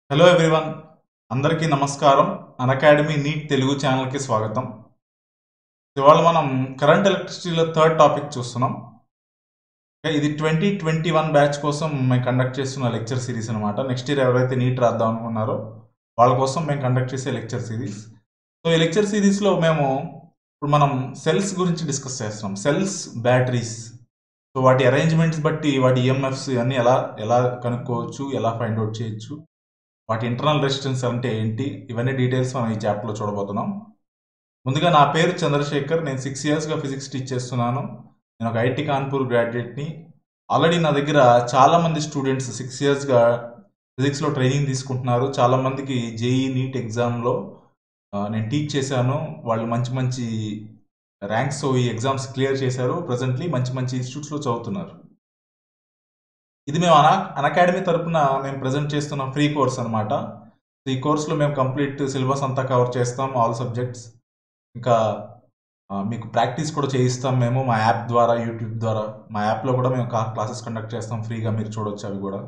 Hello everyone అందరికీ నమస్కారం అన్ academy neat Telugu ఛానల్కి స్వాగతం ఇవాళ మనం కరెంట్ ఎలక్ట్రిసిటీలో థర్డ్ టాపిక్ చూస్తున్నాం ఓకే, ఇది ట్వంటీ ట్వంటీ వన్ బ్యాచ్ కోసం మేము కండక్ట్ చేస్తున్న లెక్చర్ సిరీస్ అనమాట నెక్స్ట్ ఇయర్ ఎవరైతే నీట్ రాద్దాం అనుకున్నారో వాళ్ళ కోసం మేము కండక్ట్ చేసే లెక్చర్ సిరీస్ సో ఈ లెక్చర్ సిరీస్లో మేము ఇప్పుడు మనం సెల్స్ గురించి డిస్కస్ చేస్తున్నాం సెల్స్ బ్యాటరీస్ సో వాటి అరేంజ్మెంట్స్ బట్టి వాటి ఈఎంఎఫ్స్ అన్నీ ఎలా ఎలా కనుక్కోవచ్చు ఎలా ఫైండ్ అవుట్ చేయొచ్చు వాటి ఇంటర్నల్ రెసిస్టెన్స్ అంటే ఏంటి ఇవన్నీ డీటెయిల్స్ మనం ఈ చాప్టర్లో చూడబోతున్నాం ముందుగా నా పేరు చంద్రశేఖర్ నేను సిక్స్ ఇయర్స్గా ఫిజిక్స్ టీచ్ చేస్తున్నాను నేను ఒక ఐఐటి కాన్పూర్ గ్రాడ్యుయేట్ని ఆల్రెడీ నా దగ్గర చాలామంది స్టూడెంట్స్ సిక్స్ ఇయర్స్గా ఫిజిక్స్లో ట్రైనింగ్ తీసుకుంటున్నారు చాలామందికి జేఈ నీట్ ఎగ్జామ్లో నేను టీచ్ చేశాను వాళ్ళు మంచి మంచి ర్యాంక్స్ ఈ ఎగ్జామ్స్ క్లియర్ చేశారు ప్రజెంట్లీ మంచి మంచి ఇన్స్టిట్యూట్స్లో చదువుతున్నారు ఇది మేము అనా అన్ అకాడమీ తరపున మేము ప్రజెంట్ చేస్తున్న ఫ్రీ కోర్స్ అనమాట ఈ కోర్సులో మేము కంప్లీట్ సిలబస్ అంతా కవర్ చేస్తాం ఆల్ సబ్జెక్ట్స్ ఇంకా ఆ, మీకు ప్రాక్టీస్ కూడా చేయిస్తాం మేము మా యాప్ ద్వారా యూట్యూబ్ ద్వారా మా యాప్లో కూడా మేము క్లాసెస్ కండక్ట్ చేస్తాం ఫ్రీగా మీరు చూడొచ్చు అవి కూడా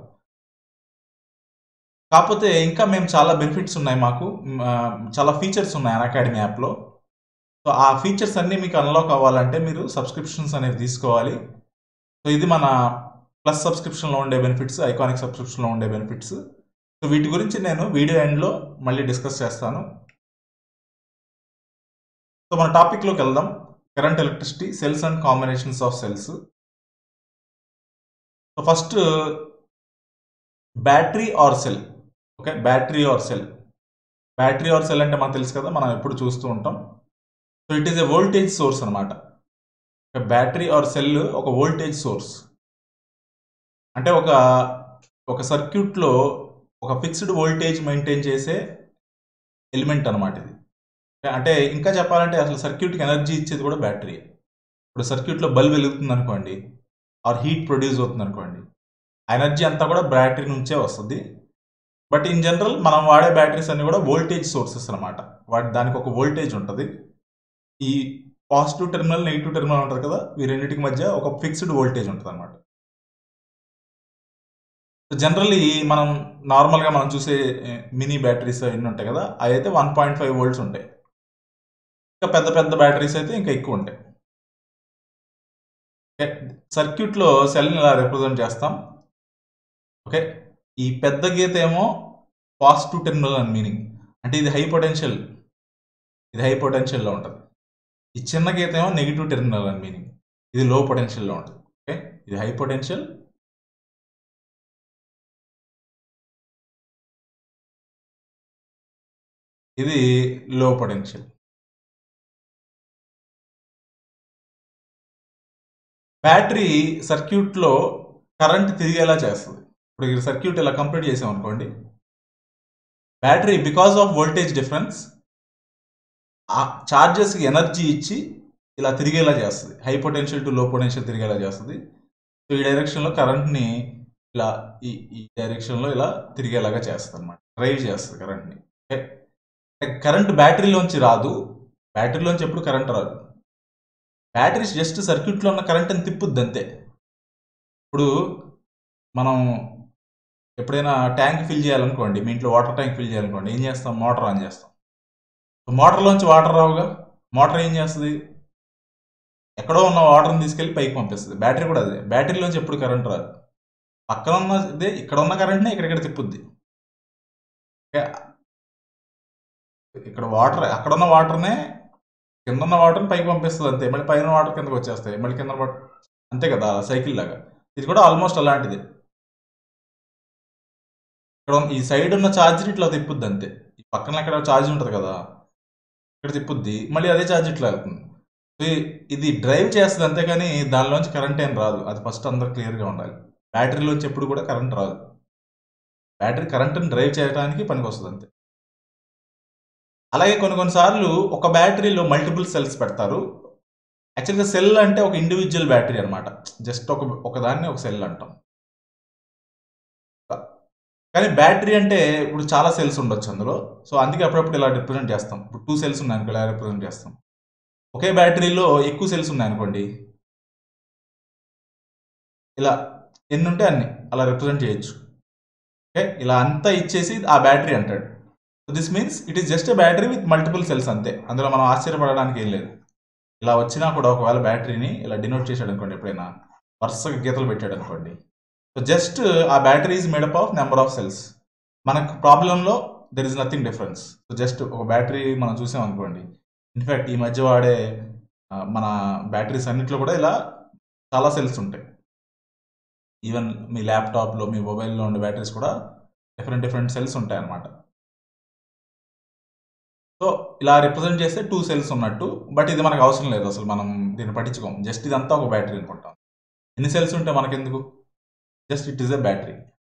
కాకపోతే ఇంకా మేము చాలా బెనిఫిట్స్ ఉన్నాయి మాకు మ్, ఆ, చాలా ఫీచర్స్ ఉన్నాయి అన్ అకాడమీ యాప్లో సో ఆ ఫీచర్స్ అన్నీ మీకు అన్లాక్ అవ్వాలంటే మీరు సబ్స్క్రిప్షన్స్ అనేవి తీసుకోవాలి సో ఇది మన ప్లస్ సబ్స్క్రిప్షన్లో ఉండే బెనిఫిట్స్ ఐకానిక్ సబ్స్క్రిప్షన్లో ఉండే బెనిఫిట్స్ సో వీటి గురించి నేను వీడియో ఎండ్లో మళ్ళీ డిస్కస్ చేస్తాను సో మన టాపిక్లోకి వెళ్దాం current electricity cells and combinations of cells so first battery or cell okay battery or cell battery or cell అంటే మనకు తెలుసు కదా మనం ఎప్పుడు చూస్తూ ఉంటాం so it is a voltage source అనమాట బ్యాటరీ ఆర్ సెల్ ఒక వోల్టేజ్ సోర్స్ అంటే ఒక ఒక సర్క్యూట్లో ఒక ఫిక్స్డ్ వోల్టేజ్ మెయింటైన్ చేసే ఎలిమెంట్ అనమాట ఇది అంటే ఇంకా చెప్పాలంటే అసలు సర్క్యూట్కి ఎనర్జీ ఇచ్చేది కూడా బ్యాటరీ ఇప్పుడు సర్క్యూట్లో బల్బ్ వెలుగుతుంది అనుకోండి ఆర్ హీట్ ప్రొడ్యూస్ అవుతుంది అనుకోండి ఆ ఎనర్జీ అంతా కూడా బ్యాటరీ నుంచే వస్తుంది బట్ ఇన్ జనరల్ మనం వాడే బ్యాటరీస్ అన్ని కూడా వోల్టేజ్ సోర్సెస్ అనమాట వాటి దానికి ఒక వోల్టేజ్ ఉంటుంది ఈ పాజిటివ్ టెర్మినల్ నెగిటివ్ టెర్మినల్ ఉంటుంది కదా ఈ రెండింటికి మధ్య ఒక ఫిక్స్డ్ వోల్టేజ్ ఉంటుంది అనమాట జనరల్లీ మనం నార్మల్గా మనం చూసే మినీ బ్యాటరీస్ ఎన్ని ఉంటాయి కదా అవి అయితే వన్ పాయింట్ ఫైవ్ వోల్ట్స్ ఉంటాయి ఇంకా పెద్ద పెద్ద బ్యాటరీస్ అయితే ఇంకా ఎక్కువ ఉంటాయి సర్క్యూట్లో సెల్ని ఇలా రిప్రజెంట్ చేస్తాం ఓకే ఈ పెద్ద గీత ఏమో పాజిటివ్ టెర్మినల్ అని మీనింగ్ అంటే ఇది హై పొటెన్షియల్ ఇది హై పొటెన్షియల్లో ఉంటుంది ఈ చిన్న గీత ఏమో నెగిటివ్ టెర్మినల్ అని మీనింగ్ ఇది లో పొటెన్షియల్లో ఉంటుంది ఓకే ఇది హై పొటెన్షియల్ ఇది లో పొటెన్షియల్ బ్యాటరీ సర్క్యూట్లో కరెంట్ తిరిగేలా చేస్తుంది ఇప్పుడు ఈ సర్క్యూట్ ఇలా కంప్లీట్ చేసాం అనుకోండి battery because of voltage difference ఆ ఛార్జెస్కి ఎనర్జీ ఇచ్చి ఇలా తిరిగేలా చేస్తుంది high potential to low potential తిరిగేలా చేస్తుంది సో ఈ డైరెక్షన్లో కరెంట్ని ఇలా ఈ ఈ డైరెక్షన్లో ఇలా తిరిగేలాగా చేస్తుంది అనమాట డ్రైవ్ చేస్తుంది కరెంట్ని ఓకే కరెంట్ బ్యాటరీలోంచి రాదు బ్యాటరీలోంచి ఎప్పుడు కరెంట్ రాదు బ్యాటరీస్ జస్ట్ సర్క్యూట్లో ఉన్న కరెంట్ని తిప్పుద్ది అంతే ఇప్పుడు మనం ఎప్పుడైనా ట్యాంక్ ఫిల్ చేయాలనుకోండి మీ ఇంట్లో వాటర్ ట్యాంక్ ఫిల్ చేయాలనుకోండి ఏం చేస్తాం మోటార్ ఆన్ చేస్తాం మోటార్లోంచి వాటర్ రావుగా మోటార్ ఏం చేస్తుంది ఎక్కడో ఉన్న వాటర్ని తీసుకెళ్ళి పైకి పంపిస్తుంది బ్యాటరీ కూడా అదే బ్యాటరీలోంచి ఎప్పుడు కరెంట్ రాదు పక్కన ఉన్న ఇదే ఇక్కడ ఉన్న కరెంట్నే ఇక్కడిక్కడ తిప్పుద్ది ఓకే ఇక్కడ వాటర్ అక్కడ ఉన్న వాటర్నే కింద ఉన్న వాటర్ని పైకి పంపిస్తుంది అంతే మళ్ళీ పైన వాటర్ కిందకి వచ్చేస్తాయి మళ్ళీ కింద వాటర్ అంతే కదా సైకిల్ లాగా ఇది కూడా ఆల్మోస్ట్ అలాంటిది ఇక్కడ ఉన్న- ఈ సైడ్ ఉన్న ఛార్జర్ ఇట్లా తిప్పుద్ది అంతే ఈ పక్కన ఇక్కడ ఛార్జ్ ఉంటుంది కదా ఇక్కడ తిప్పుద్ది మళ్ళీ అదే ఛార్జ్ ఇట్లా వెళ్తుంది సో ఈ- ఇది డ్రైవ్ చేస్తుంది అంతేగాని దానిలోంచి కరెంట్ ఏం రాదు అది ఫస్ట్ అందరు క్లియర్గా ఉండాలి బ్యాటరీలోంచి ఎప్పుడు కూడా కరెంట్ రాదు బ్యాటరీ కరెంట్ని డ్రైవ్ చేయడానికి పనికి వస్తుంది అంతే అలాగే కొన్ని కొన్నిసార్లు ఒక బ్యాటరీలో మల్టిపుల్ సెల్స్ పెడతారు యాక్చువల్గా సెల్ అంటే ఒక ఇండివిజువల్ బ్యాటరీ అనమాట జస్ట్ ఒక ఒకదాన్ని ఒక సెల్ అంటాం కానీ బ్యాటరీ అంటే ఇప్పుడు చాలా సెల్స్ ఉండొచ్చు అందులో సో అందుకే అప్పుడప్పుడు ఇలా రిప్రజెంట్ చేస్తాం ఇప్పుడు టూ సెల్స్ ఉన్నాయి అనుకో ఇలా రిప్రజెంట్ చేస్తాం ఒకే బ్యాటరీలో ఎక్కువ సెల్స్ ఉన్నాయి అనుకోండి ఇలా ఎన్ని ఉంటే అన్ని అలా రిప్రజెంట్ చేయొచ్చు ఓకే ఇలా అంతా ఇచ్చేసి ఆ బ్యాటరీ అంటాడు this means it is just a battery with multiple cells అంతే అందులో మనం ఆశ్చర్యపడడానికి ఏం లేదు ఇలా వచ్చినా కూడా ఒకవేళ బ్యాటరీని ఇలా డినోట్ చేశాడు అనుకోండి ఎప్పుడైనా వరుసగా గీతలు పెట్టాడు అనుకోండి సో జస్ట్ ఆ battery is made up of number of cells మనకు ప్రాబ్లంలో there is nothing difference so just ఒక బ్యాటరీ మనం చూసాం అనుకోండి ఇన్ఫ్యాక్ట్ ఈ మధ్య వాడే ఆ, మన బ్యాటరీస్ అన్నిట్లో కూడా ఇలా చాలా సెల్స్ ఉంటాయి ఈవెన్ మీ ల్యాప్టాప్లో మీ మొబైల్లో ఉండే బ్యాటరీస్ కూడా డిఫరెంట్ డిఫరెంట్ సెల్స్ ఉంటాయి అన్నమాట సో ఇలా రిప్రజెంట్ చేస్తే టూ సెల్స్ ఉన్నట్టు బట్ ఇది మనకు అవసరం లేదు అసలు మనం దీన్ని పట్టించుకోం జస్ట్ ఇదంతా ఒక బ్యాటరీ అనుకుంటాం ఎన్ని సెల్స్ ఉంటే మనకెందుకు just it is a battery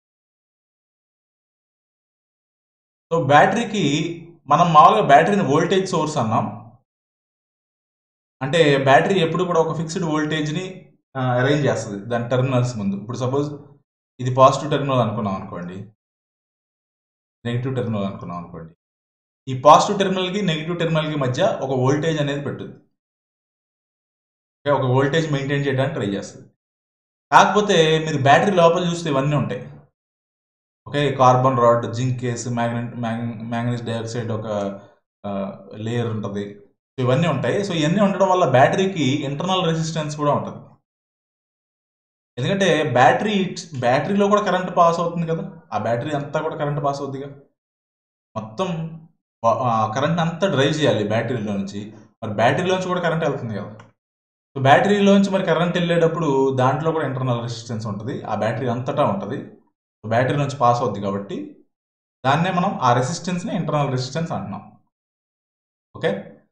so బ్యాటరీకి మనం మామూలుగా బ్యాటరీని వోల్టేజ్ సోర్స్ అన్నాం అంటే బ్యాటరీ ఎప్పుడు కూడా ఒక ఫిక్స్డ్ వోల్టేజ్ని అరేంజ్ చేస్తుంది దాని టెర్మినల్స్ ముందు ఇప్పుడు సపోజ్ ఇది పాజిటివ్ టెర్మినల్ అనుకున్నాం అనుకోండి నెగిటివ్ టెర్మినల్ అనుకున్నాం అనుకోండి ఈ పాజిటివ్ టెర్మినల్కి నెగిటివ్ టెర్మినల్కి మధ్య ఒక వోల్టేజ్ అనేది పెట్టుద్ది ఓకే, ఒక వోల్టేజ్ మెయింటైన్ చేయడానికి ట్రై చేస్తుంది కాకపోతే మీరు బ్యాటరీ లోపల చూస్తే ఇవన్నీ ఉంటాయి okay carbon rod zinc case magnet manganese dioxide ఒక లేయర్ ఉంటుంది సో ఇవన్నీ ఉంటాయి సో ఇవన్నీ ఉండడం వల్ల బ్యాటరీకి ఇంటర్నల్ రెసిస్టెన్స్ కూడా ఉంటుంది ఎందుకంటే బ్యాటరీ బ్యాటరీలో కూడా కరెంట్ పాస్ అవుతుంది కదా ఆ బ్యాటరీ అంతా కూడా కరెంట్ పాస్ అవుతుందిగా మొత్తం కరెంట్ అంతా డ్రైవ్ చేయాలి బ్యాటరీలో నుంచి మరి బ్యాటరీలో నుంచి కూడా కరెంట్ వెళ్తుంది కదా సో బ్యాటరీలోంచి మరి కరెంట్ వెళ్ళేటప్పుడు దాంట్లో కూడా ఇంటర్నల్ రెసిస్టెన్స్ ఉంటుంది ఆ బ్యాటరీ అంతటా ఉంటుంది సో బ్యాటరీ నుంచి పాస్ అవుద్ది కాబట్టి దాన్నే మనం ఆ రెసిస్టెన్స్ని ఇంటర్నల్ రెసిస్టెన్స్ అంటున్నాం ఓకే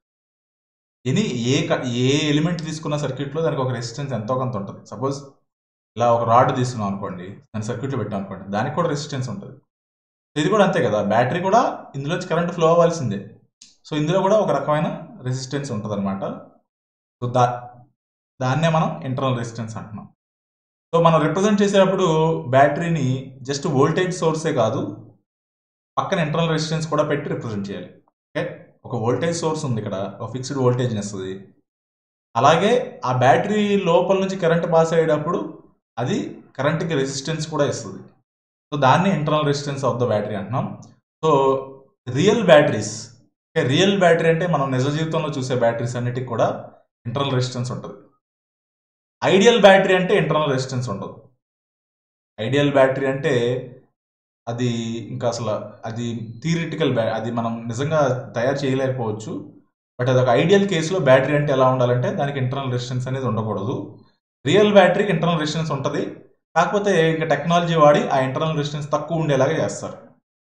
ఎనీ ఏ క- ఏ ఎలిమెంట్ తీసుకున్న సర్క్యూట్లో దానికి ఒక రెసిస్టెన్స్ ఎంతో కొంత ఉంటుంది సపోజ్ ఇలా ఒక రాడ్ తీసుకున్నాం అనుకోండి దాని సర్క్యూట్లో పెట్టాం అనుకోండి దానికి కూడా రెసిస్టెన్స్ ఉంటుంది ఇది కూడా అంతే కదా బ్యాటరీ కూడా ఇందులోంచి కరెంట్ ఫ్లో అవ్వాల్సిందే సో ఇందులో కూడా ఒక రకమైన రెసిస్టెన్స్ ఉంటుంది అనమాట సో దా దాన్నే మనం ఇంటర్నల్ రెసిస్టెన్స్ అంటున్నాం సో మనం రిప్రజెంట్ చేసేటప్పుడు బ్యాటరీని జస్ట్ వోల్టేజ్ సోర్సే కాదు పక్కన ఇంటర్నల్ రెసిస్టెన్స్ కూడా పెట్టి రిప్రజెంట్ చేయాలి ఓకే ఒక వోల్టేజ్ సోర్స్ ఉంది ఇక్కడ ఒక ఫిక్స్డ్ వోల్టేజ్ ఇస్తుంది అలాగే ఆ బ్యాటరీ లోపల నుంచి కరెంట్ పాస్ అయ్యేటప్పుడు అది కరెంట్కి రెసిస్టెన్స్ కూడా ఇస్తుంది సో దాన్ని internal resistance of the battery అంటున్నాం so real batteries real battery అంటే మనం నిజ జీవితంలో చూసే బ్యాటరీస్ అన్నిటికి కూడా ఇంటర్నల్ రెసిస్టెన్స్ ఉంటుంది ఐడియల్ బ్యాటరీ అంటే ఇంటర్నల్ రెసిస్టెన్స్ ఉండదు ఐడియల్ బ్యాటరీ అంటే అది ఇంకా అసలు అది థియరిటికల్ బ్యా అది మనం నిజంగా తయారు చేయలేకపోవచ్చు బట్ అది ఒక ఐడియల్ కేసులో బ్యాటరీ అంటే ఎలా ఉండాలంటే దానికి ఇంటర్నల్ రెసిస్టెన్స్ అనేది ఉండకూడదు రియల్ బ్యాటరీకి ఇంటర్నల్ రెసిస్టెన్స్ ఉంటుంది కాకపోతే ఇంకా టెక్నాలజీ వాడి ఆ ఇంటర్నల్ రెసిస్టెన్స్ తక్కువ ఉండేలాగా చేస్తారు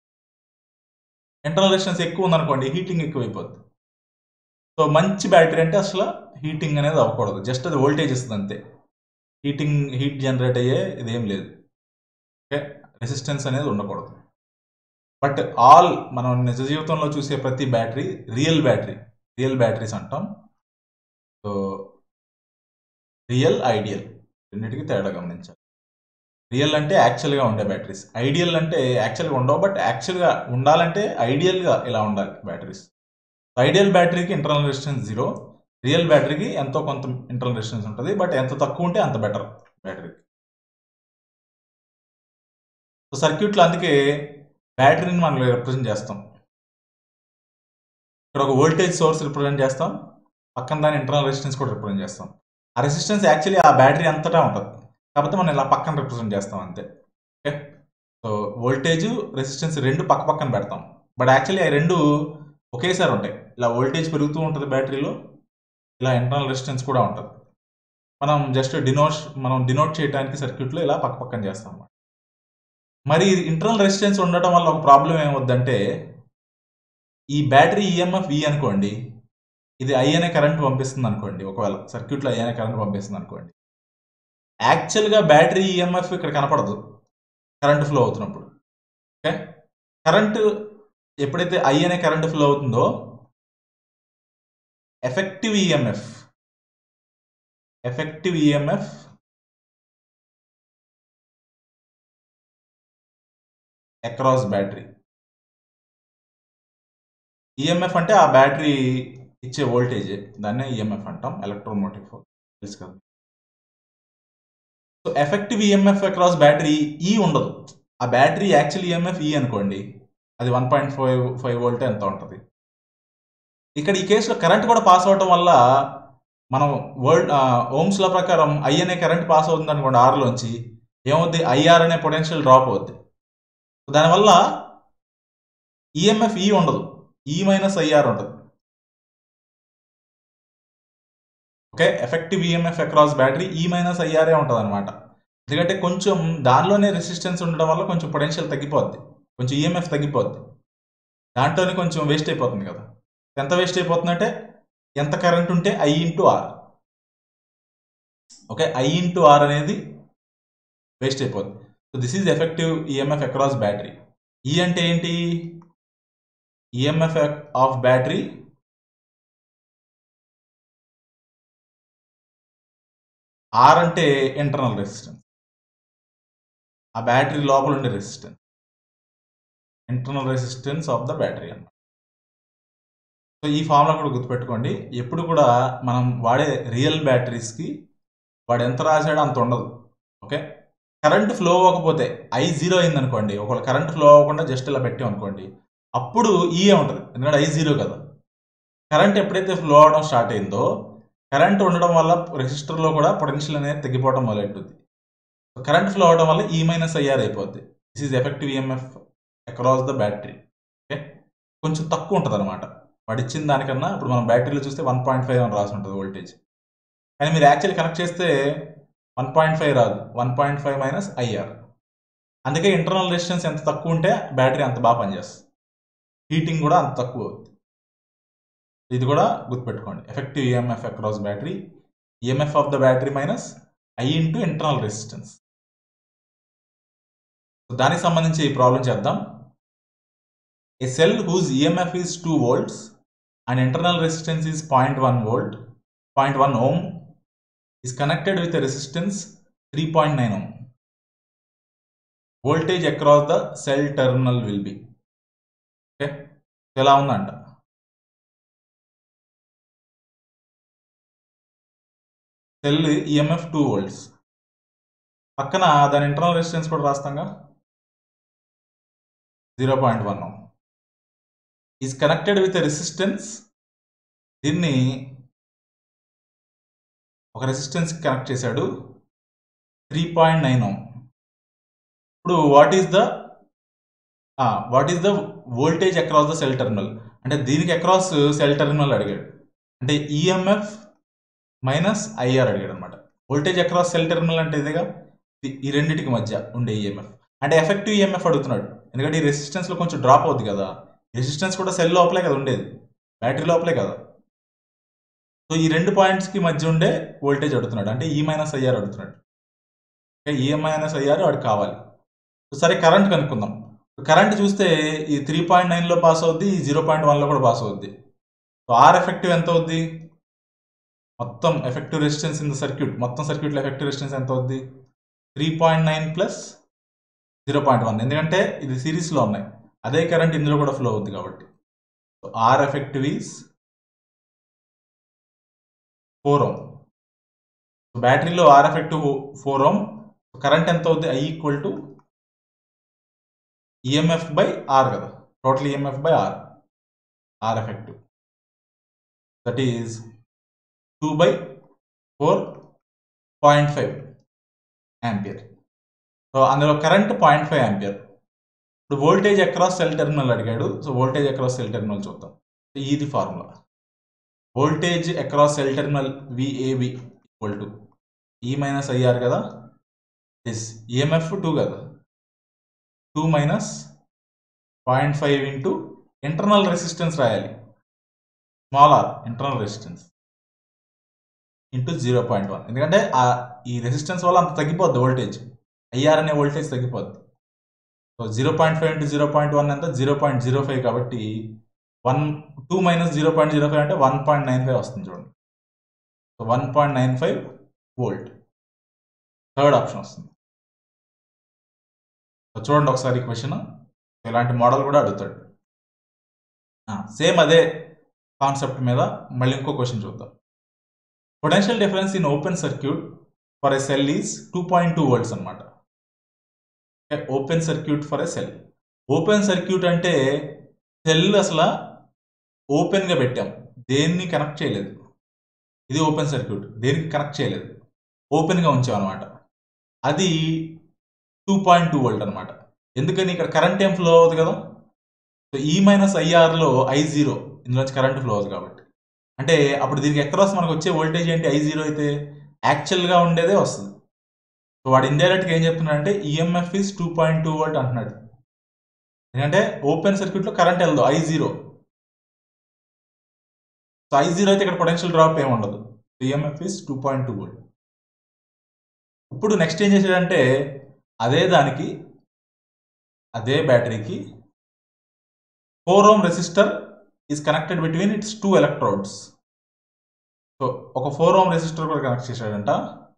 ఇంటర్నల్ రెసిస్టెన్స్ ఎక్కువ ఉందనుకోండి హీటింగ్ ఎక్కువైపోద్ది సో మంచి బ్యాటరీ అంటే అసలు హీటింగ్ అనేది అవ్వకూడదు జస్ట్ అది వోల్టేజ్ ఇస్తుంది అంతే హీటింగ్ హీట్ జనరేట్ అయ్యే ఇదేం లేదు ఓకే రెసిస్టెన్స్ అనేది ఉండకూడదు బట్ ఆల్ మనం నిజ జీవితంలో చూసే ప్రతి battery real battery real batteries అంటాం సో రియల్ ఐడియల్ రెండింటికి తేడా గమనించాలి రియల్ అంటే యాక్చువల్గా ఉండే బ్యాటరీస్ ఐడియల్ అంటే యాక్చువల్గా ఉండవు బట్ యాక్చువల్గా ఉండాలంటే ఐడియల్గా ఇలా ఉండాలి బ్యాటరీస్ ఐడియల్ బ్యాటరీకి ఇంటర్నల్ రెసిస్టెన్స్ జీరో రియల్ బ్యాటరీకి ఎంతో కొంత ఇంటర్నల్ రెసిస్టెన్స్ ఉంటుంది బట్ ఎంత తక్కువ ఉంటే అంత బెటర్ బ్యాటరీకి సో సర్క్యూట్లో అందుకే బ్యాటరీని మనం రిప్రజెంట్ చేస్తాం ఇక్కడ ఒక వోల్టేజ్ సోర్స్ రిప్రజెంట్ చేస్తాం పక్కన దాని ఇంటర్నల్ రెసిస్టెన్స్ కూడా రిప్రజెంట్ చేస్తాం ఆ రెసిస్టెన్స్ యాక్చువల్లీ ఆ బ్యాటరీ అంతటా ఉంటుంది కాకపోతే మనం ఇలా పక్కన రిప్రజెంట్ చేస్తాం అంతే ఓకే సో వోల్టేజ్ రెసిస్టెన్స్ రెండు పక్క పక్కన పెడతాం బట్ యాక్చువల్లీ ఆ రెండు ఒకేసారి ఉంటాయి ఇలా వోల్టేజ్ పెరుగుతూ ఉంటుంది బ్యాటరీలో ఇలా ఇంటర్నల్ రెసిస్టెన్స్ కూడా ఉంటుంది మనం జస్ట్ డినోట్ మనం డినోట్ చేయడానికి సర్క్యూట్లో ఇలా పక్క పక్కన చేస్తాం అన్నమాట మరి ఇంటర్నల్ రెసిస్టెన్స్ ఉండటం వల్ల ఒక ప్రాబ్లం ఏమవుద్దంటే ఈ బ్యాటరీ ఈఎంఎఫ్ ఈ అనుకోండి ఇది ఐ అనే కరెంట్ పంపిస్తుంది అనుకోండి ఒకవేళ సర్క్యూట్లో ఐ అనే కరెంట్ పంపిస్తుంది అనుకోండి యాక్చువల్గా బ్యాటరీ ఈఎంఎఫ్ ఇక్కడ కనపడదు కరెంట్ ఫ్లో అవుతున్నప్పుడు ఓకే కరెంటు ఎప్పుడైతే ఐ అనే కరెంట్ ఫ్లో అవుతుందో effective EMF effective EMF across battery EMF అంటే ఆ బ్యాటరీ ఇచ్చే వోల్టేజ్ దాన్నే ఈఎంఎఫ్ అంటాం ఎలక్ట్రోమోటివ్ తెలుసు కదా so effective EMF across battery E ఉండదు ఆ బ్యాటరీ యాక్చువల్ ఈఎంఎఫ్ ఈ అనుకోండి అది one point five five volt ఎంత ఉంటుంది ఇక్కడ ఈ కేసులో కరెంట్ కూడా పాస్ అవడం వల్ల మనం వరల్డ్ ఓమ్స్ల ప్రకారం ఐ అనే కరెంట్ పాస్ అవుతుంది అనుకోండి ఆర్లోంచి ఏమవుద్ది ఐఆర్ అనే పొటెన్షియల్ డ్రాప్ అవుద్ది దానివల్ల ఈఎంఎఫ్ ఈ ఉండదు ఈ మైనస్ ఐఆర్ ఉంటుంది okay effective EMF across battery E minus IRA ఉంటుంది అనమాట ఎందుకంటే కొంచెం దానిలోనే రెసిస్టెన్స్ ఉండడం వల్ల కొంచెం పొటెన్షియల్ తగ్గిపోద్ది కొంచెం ఈఎంఎఫ్ తగ్గిపోద్ది దాంట్లోనే కొంచెం వేస్ట్ అయిపోతుంది కదా ఎంత వేస్ట్ అయిపోతుందంటే ఎంత కరెంట్ ఉంటే I into R okay I into R అనేది వేస్ట్ అయిపోద్ది so this is effective EMF across battery E అంటే ఏంటి ఈఎంఎఫ్ ఆఫ్ బ్యాటరీ ఆర్ అంటే ఇంటర్నల్ రెసిస్టెన్స్ ఆ బ్యాటరీ లోపల ఉండే resistance internal resistance of the battery అన్నమాట సో ఈ ఫార్ములా కూడా గుర్తుపెట్టుకోండి ఎప్పుడు కూడా మనం వాడే రియల్ బ్యాటరీస్కి వాడు ఎంత రాశాడో అంత ఉండదు ఓకే కరెంట్ ఫ్లో అవ్వకపోతే ఐ జీరో అయింది అనుకోండి ఒకవేళ కరెంట్ ఫ్లో అవ్వకుండా జస్ట్ ఇలా పెట్టాం అనుకోండి అప్పుడు ఈఏ ఉంటుంది ఎందుకంటే ఐ జీరో కదా కరెంట్ ఎప్పుడైతే ఫ్లో అవడం స్టార్ట్ అయిందో కరెంట్ ఉండడం వల్ల రెసిస్టర్లో కూడా పొటెన్షియల్ అనేది తగ్గిపోవడం మొదలెట్టుద్ది కరెంట్ ఫ్లో అవడం వల్ల ఈ మైనస్ ఐఆర్ అయిపోద్ది this is effective EMF across the battery okay కొంచెం తక్కువ ఉంటుంది అనమాట వాడు ఇచ్చిన దానికన్నా ఇప్పుడు మనం బ్యాటరీలో చూస్తే వన్ పాయింట్ ఫైవ్ అని రాసి ఉంటుంది వోల్టేజ్ కానీ మీరు యాక్చువల్లీ కనెక్ట్ చేస్తే వన్ పాయింట్ ఫైవ్ రాదు one point five minus IR అందుకే ఇంటర్నల్ రెసిస్టెన్స్ ఎంత తక్కువ ఉంటే బ్యాటరీ అంత బాగా పనిచేస్తుంది హీటింగ్ కూడా అంత తక్కువ అవుతుంది ఇది కూడా గుర్తుపెట్టుకోండి effective EMF across battery EMF of the battery minus I into internal resistance దానికి సంబంధించి ఈ ప్రాబ్లం చేద్దాం a cell whose EMF is two volts and internal resistance is point one volt point one ohm is connected with a resistance 3.9 ohm. Voltage across the cell terminal will be. Okay. ఎలా ఉందంట cell EMF two volts పక్కన దాని internal resistance కూడా రాస్తాంగా zero point one is connected with resistance దీన్ని ఒక resistance connect చేశాడు three point nine ohm ఇప్పుడు what is the what is the voltage across the cell terminal అంటే దీనికి అక్రాస్ సెల్ టెర్మినల్ అడిగాడు అంటే ఈఎంఎఫ్ మైనస్ ఐఆర్ అడిగాడు అనమాట వోల్టేజ్ అక్రాస్ సెల్ టెర్మినల్ అంటే ఇదిగా ఈ రెండింటికి మధ్య ఉండే ఈఎంఎఫ్ అంటే ఎఫెక్టివ్ ఈఎంఎఫ్ అడుగుతున్నాడు ఎందుకంటే ఈ రెసిస్టెన్స్లో కొంచెం డ్రాప్ అవుద్ది కదా రెసిస్టెన్స్ కూడా సెల్ లోపలే కదా ఉండేది బ్యాటరీ లోపలే కదా సో ఈ రెండు పాయింట్స్కి మధ్య ఉండే వోల్టేజ్ అడుగుతున్నాడు అంటే ఈ మైనస్ ఐఆర్ అడుగుతున్నాడు ఓకే ఈ మైనస్ ఐఆర్ వాడికి కావాలి సరే కరెంట్ కనుక్కుందాం కరెంట్ చూస్తే ఈ త్రీ పాయింట్ నైన్లో పాస్ అవుద్ది ఈ జీరో పాయింట్ వన్లో కూడా పాస్ అవుద్ది సో ఆర్ ఎఫెక్టివ్ ఎంత అవుద్ది మొత్తం effective resistance in the circuit మొత్తం సర్క్యూట్లో ఎఫెక్టివ్ రెసిస్టెన్స్ ఎంత అవుద్ది three point nine plus zero point one ఎందుకంటే ఇది సిరీస్లో ఉన్నాయి అదే కరెంట్ ఇందులో కూడా ఫ్లో అవుద్ది కాబట్టి so R effective is four ohm బ్యాటరీలో R effective four ohm current ఎంత అవుద్ది I equal to EMF by R కదా total EMF by R R effective that is two by four point five ampere so అందులో current point five ampere ఇప్పుడు voltage across cell terminal అడిగాడు so voltage across cell terminal చూద్దాం ఇది formula voltage across cell terminal VAB equal to E minus IR కదా yes EMF two కదా two minus point five into internal resistance రాయాలి small r internal resistance into zero point one ఎందుకంటే ఈ resistance వల్ల అంత తగ్గిపోద్ది వోల్టేజ్ ఐఆర్ అనే voltage తగ్గిపోద్ది so zero point five into zero point one ఎంత జీరో పాయింట్ జీరో ఫైవ్ కాబట్టి one two minus zero point zero five అంటే వన్ పాయింట్ నైన్ ఫైవ్ వస్తుంది చూడండి so one point nine five volt third option వస్తుంది so చూడండి ఒకసారి question ఇలాంటి model కూడా అడుగుతాడు సేమ్ అదే కాన్సెప్ట్ మీద మళ్ళీ ఇంకో క్వశ్చన్ చూద్దాం potential difference in open circuit for a cell is two point two volts అనమాట open circuit for a cell open circuit అంటే సెల్ అసలు ఓపెన్గా పెట్టాం దేన్ని కనెక్ట్ చేయలేదు ఇది ఓపెన్ సర్క్యూట్ దేనికి కనెక్ట్ చేయలేదు ఓపెన్గా ఉంచాం అనమాట అది టూ పాయింట్ టూ వోల్ట్ అనమాట ఎందుకని ఇక్కడ కరెంట్ ఏం ఫ్లో అవుతుంది కదా సో ఈ మైనస్ ఐఆర్లో ఐ జీరో ఇందులోంచి కరెంట్ ఫ్లో అవుతుంది కాబట్టి అంటే అప్పుడు దీనికి ఎక్రాస్ మనకు వచ్చే వోల్టేజ్ ఏంటి ఐ జీరో అయితే యాక్చువల్గా ఉండేదే వస్తుంది సో వాడు ఇండైరెక్ట్గా ఏం చెప్తున్నాడంటే EMF is two point two volt అంటున్నాడు ఎందుకంటే ఓపెన్ సర్క్యూట్లో కరెంట్ వెళ్దు I zero so I zero అయితే ఇక్కడ పొటెన్షియల్ డ్రాప్ ఏమి ఉండదు EMF is two point two volt ఇప్పుడు నెక్స్ట్ ఏం చేశాడంటే అదే దానికి అదే బ్యాటరీకి four ohm resistor is connected between its two electrodes so ఒక ఫోర్ ఓమ్ రెసిస్టర్ కూడా కనెక్ట్ చేశాడంట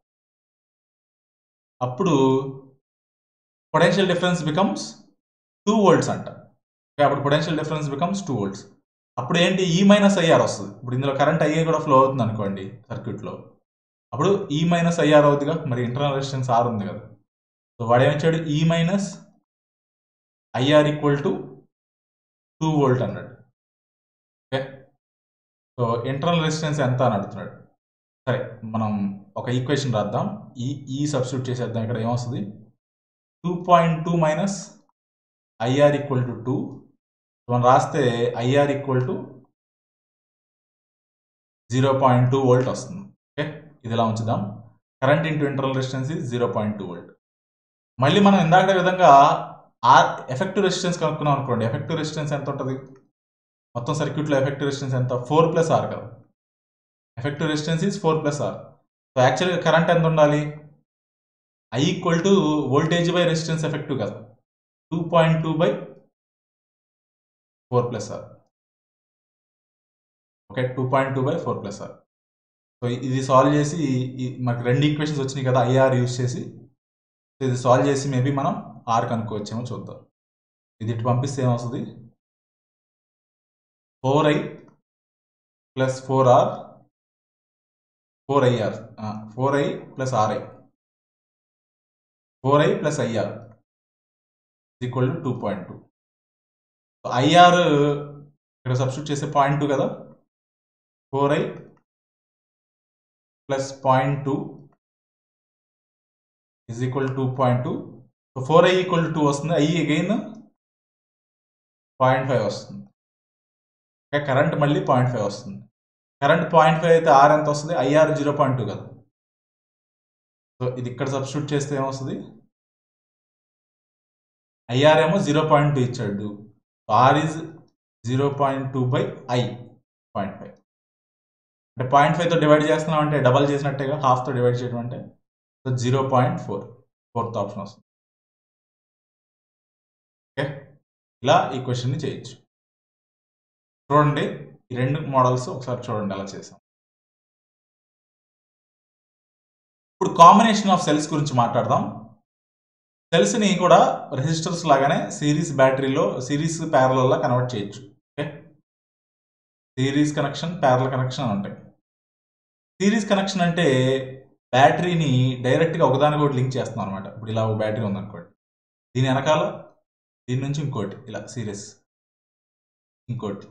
అప్పుడు potential difference becomes two volts అంట అప్పుడు potential difference becomes two volts అప్పుడు ఏంటి ఈ మైనస్ ఐఆర్ వస్తుంది ఇప్పుడు ఇందులో కరెంట్ ఐఏ కూడా ఫ్లో అవుతుంది అనుకోండి సర్క్యూట్లో అప్పుడు ఈ మైనస్ ఐఆర్ అవుతుందిగా మరి ఇంటర్నల్ రెసిస్టెన్స్ ఆర్ ఉంది కదా సో వాడు ఏమిచ్చాడు E minus IR equal to two volt అన్నాడు ఓకే సో ఇంటర్నల్ రెసిస్టెన్స్ ఎంత అని అడుగుతున్నాడు సరే మనం ఒక ఈక్వేషన్ రాద్దాం ఈ ఈ సబ్స్టిట్యూట్ చేసేద్దాం ఇక్కడ ఏమొస్తుంది two point two minus IR equal to two మనం రాస్తే IR equal to zero point two volt వస్తుంది ఓకే ఇది ఇలా ఉంచుదాం current into internal resistance zero point two volt మళ్ళీ మనం ఇందాక విధంగా ఆర్ ఎఫెక్టివ్ రెసిస్టెన్స్ కనుక్కున్నాం అనుకోండి ఎఫెక్టివ్ రెసిస్టెన్స్ ఎంత ఉంటుంది మొత్తం సర్క్యూట్లో ఎఫెక్టివ్ రెసిస్టెన్స్ ఎంత ఫోర్ ప్లస్ ఆర్ కదా effective resistance is four plus R so యాక్చువల్గా కరెంట్ ఎంత ఉండాలి I equal to voltage by resistance effective కదా two point two by four plus R okay two point two by four plus R so ఇది solve చేసి మనకి రెండు equations వచ్చినాయి కదా ఐఆర్ యూస్ చేసి సో ఇది సాల్వ్ చేసి మేబీ మనం ఆర్ కనుక్కోవచ్చేమో చూద్దాం ఇది ఇటు పంపిస్తే ఏమవుతుంది four I plus four R four IR four I plus RI four I plus IR equal to two point two IR ఇక్కడ సబ్స్టిట్యూట్ చేసే పాయింట్ టూ కదా four I plus point two is equal two point two four I equal to two వస్తుంది I again point five వస్తుంది current మళ్ళీ point five వస్తుంది current point five అయితే R ఎంత వస్తుంది ఐఆర్ జీరో పాయింట్ టూ కదా so ఇది ఇక్కడ సబ్స్టిట్యూట్ చేస్తే ఏమొస్తుంది ఐఆర్ ఏమో జీరో పాయింట్ టూ ఇచ్చాడు R is zero point two by I point five అంటే పాయింట్ ఫైవ్తో డివైడ్ చేస్తున్నాం అంటే డబల్ చేసినట్టేగా హాఫ్తో డివైడ్ చేయడం అంటే so zero point four fourth option వస్తుంది ఓకే ఇలా ఈ క్వశ్చన్ని చేయొచ్చు చూడండి ఈ రెండు మోడల్స్ ఒకసారి చూడండి ఎలా చేసాం ఇప్పుడు కాంబినేషన్ ఆఫ్ సెల్స్ గురించి మాట్లాడదాం సెల్స్ని కూడా రెసిస్టర్స్ లాగానే సిరీస్ బ్యాటరీలో సిరీస్ ప్యారలల్లా కన్వర్ట్ చేయొచ్చు okay series connection parallel connection అని ఉంటాయి సిరీస్ కనెక్షన్ అంటే బ్యాటరీని డైరెక్ట్గా ఒకదానికి ఒకటి లింక్ చేస్తున్నాం అనమాట ఇప్పుడు ఇలా ఒక బ్యాటరీ ఉందనుకోండి దీని వెనకాల దీని నుంచి ఇంకోటి ఇలా సిరీస్ ఇంకోటి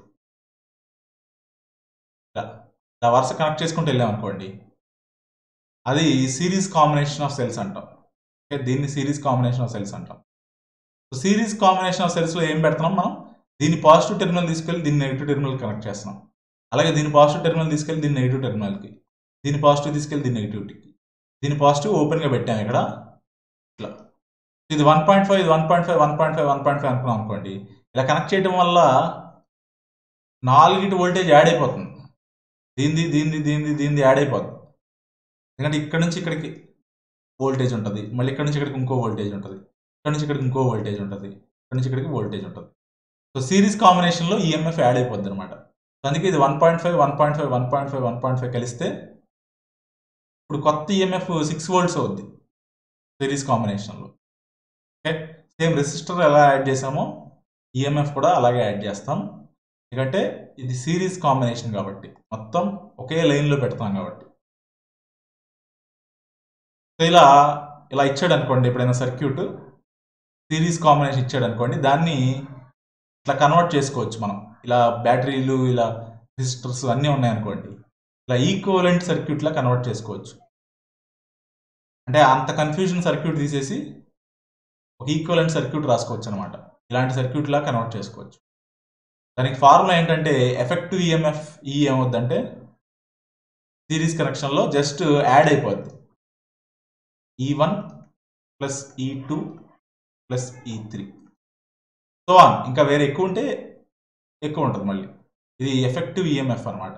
ఇలా ఇలా వరుస కనెక్ట్ చేసుకుంటూ వెళ్ళాం అనుకోండి అది సిరీస్ కాంబినేషన్ ఆఫ్ సెల్స్ అంటాం ఓకే దీన్ని సిరీస్ కాంబినేషన్ ఆఫ్ సెల్స్ అంటాం సిరీస్ కాంబినేషన్ ఆఫ్ సెల్స్లో ఏం పెడుతున్నాం మనం దీన్ని పాజిటివ్ టెర్మినల్ తీసుకెళ్ళి దీన్ని నెగిటివ్ టెర్మినల్ కనెక్ట్ చేస్తున్నాం అలాగే దీని పాజిటివ్ టెర్మినల్ తీసుకెళ్ళి దీన్ని నెగిటివ్ టెర్మినల్కి దీని పాజిటివ్ తీసుకెళ్ళి దీని నెగిటివిటీకి దీని పాజిటివ్ ఓపెన్గా పెట్టాము ఇక్కడ ఇట్లా ఇది వన్ పాయింట్ ఫైవ్ ఇది one point five one point five one point five అనుకున్నాం అనుకోండి ఇలా కనెక్ట్ చేయడం వల్ల నాలుగిటి వోల్టేజ్ యాడ్ అయిపోతుంది దీనిది దీనిది దీనిది దీనిది యాడ్ అయిపోతుంది ఎందుకంటే ఇక్కడ నుంచి ఇక్కడికి వోల్టేజ్ ఉంటుంది మళ్ళీ ఇక్కడ నుంచి ఇక్కడికి ఇంకో వోల్టేజ్ ఉంటుంది ఇక్కడ నుంచి ఇక్కడికి ఇంకో వోల్టేజ్ ఉంటుంది ఇక్కడ నుంచి ఇక్కడికి వోల్టేజ్ ఉంటుంది సో సిరీస్ కాంబినేషన్లో ఈఎంఎఫ్ యాడ్ అయిపోద్ది అనమాట అందుకే ఇది one point five one point five one point five one point five కలిస్తే ఇప్పుడు కొత్త ఈఎంఎఫ్ సిక్స్ వోల్ట్స్ అవుద్ది సిరీస్ కాంబినేషన్లో ఓకే సేమ్ రెసిస్టర్ ఎలా యాడ్ చేసామో ఈఎంఎఫ్ కూడా అలాగే యాడ్ చేస్తాం ఎందుకంటే ఇది సిరీస్ కాంబినేషన్ కాబట్టి మొత్తం ఒకే లైన్లో పెడతాం కాబట్టి సో ఇలా ఇలా ఇచ్చాడు అనుకోండి ఎప్పుడైనా సర్క్యూట్ సిరీస్ కాంబినేషన్ ఇచ్చాడు అనుకోండి దాన్ని ఇట్లా కన్వర్ట్ చేసుకోవచ్చు మనం ఇలా బ్యాటరీలు ఇలా రెసిస్టర్స్ అన్నీ ఉన్నాయనుకోండి ఇలా ఈక్వలెంట్ సర్క్యూట్లా కన్వర్ట్ చేసుకోవచ్చు అంటే అంత కన్ఫ్యూజన్ సర్క్యూట్ తీసేసి ఒక ఈక్వలెంట్ సర్క్యూట్ రాసుకోవచ్చు అనమాట ఇలాంటి సర్క్యూట్లా కన్వర్ట్ చేసుకోవచ్చు దానికి ఫార్ములా ఏంటంటే ఎఫెక్టివ్ ఈఎంఎఫ్ ఈ ఏమవుద్దంటే సిరీస్ కనెక్షన్లో జస్ట్ యాడ్ అయిపోద్ది E one plus E two plus E three so on ఇంకా వేరే ఎక్కువ ఉంటే ఎక్కువ ఉంటుంది మళ్ళీ ఇది ఎఫెక్టివ్ ఈఎంఎఫ్ అనమాట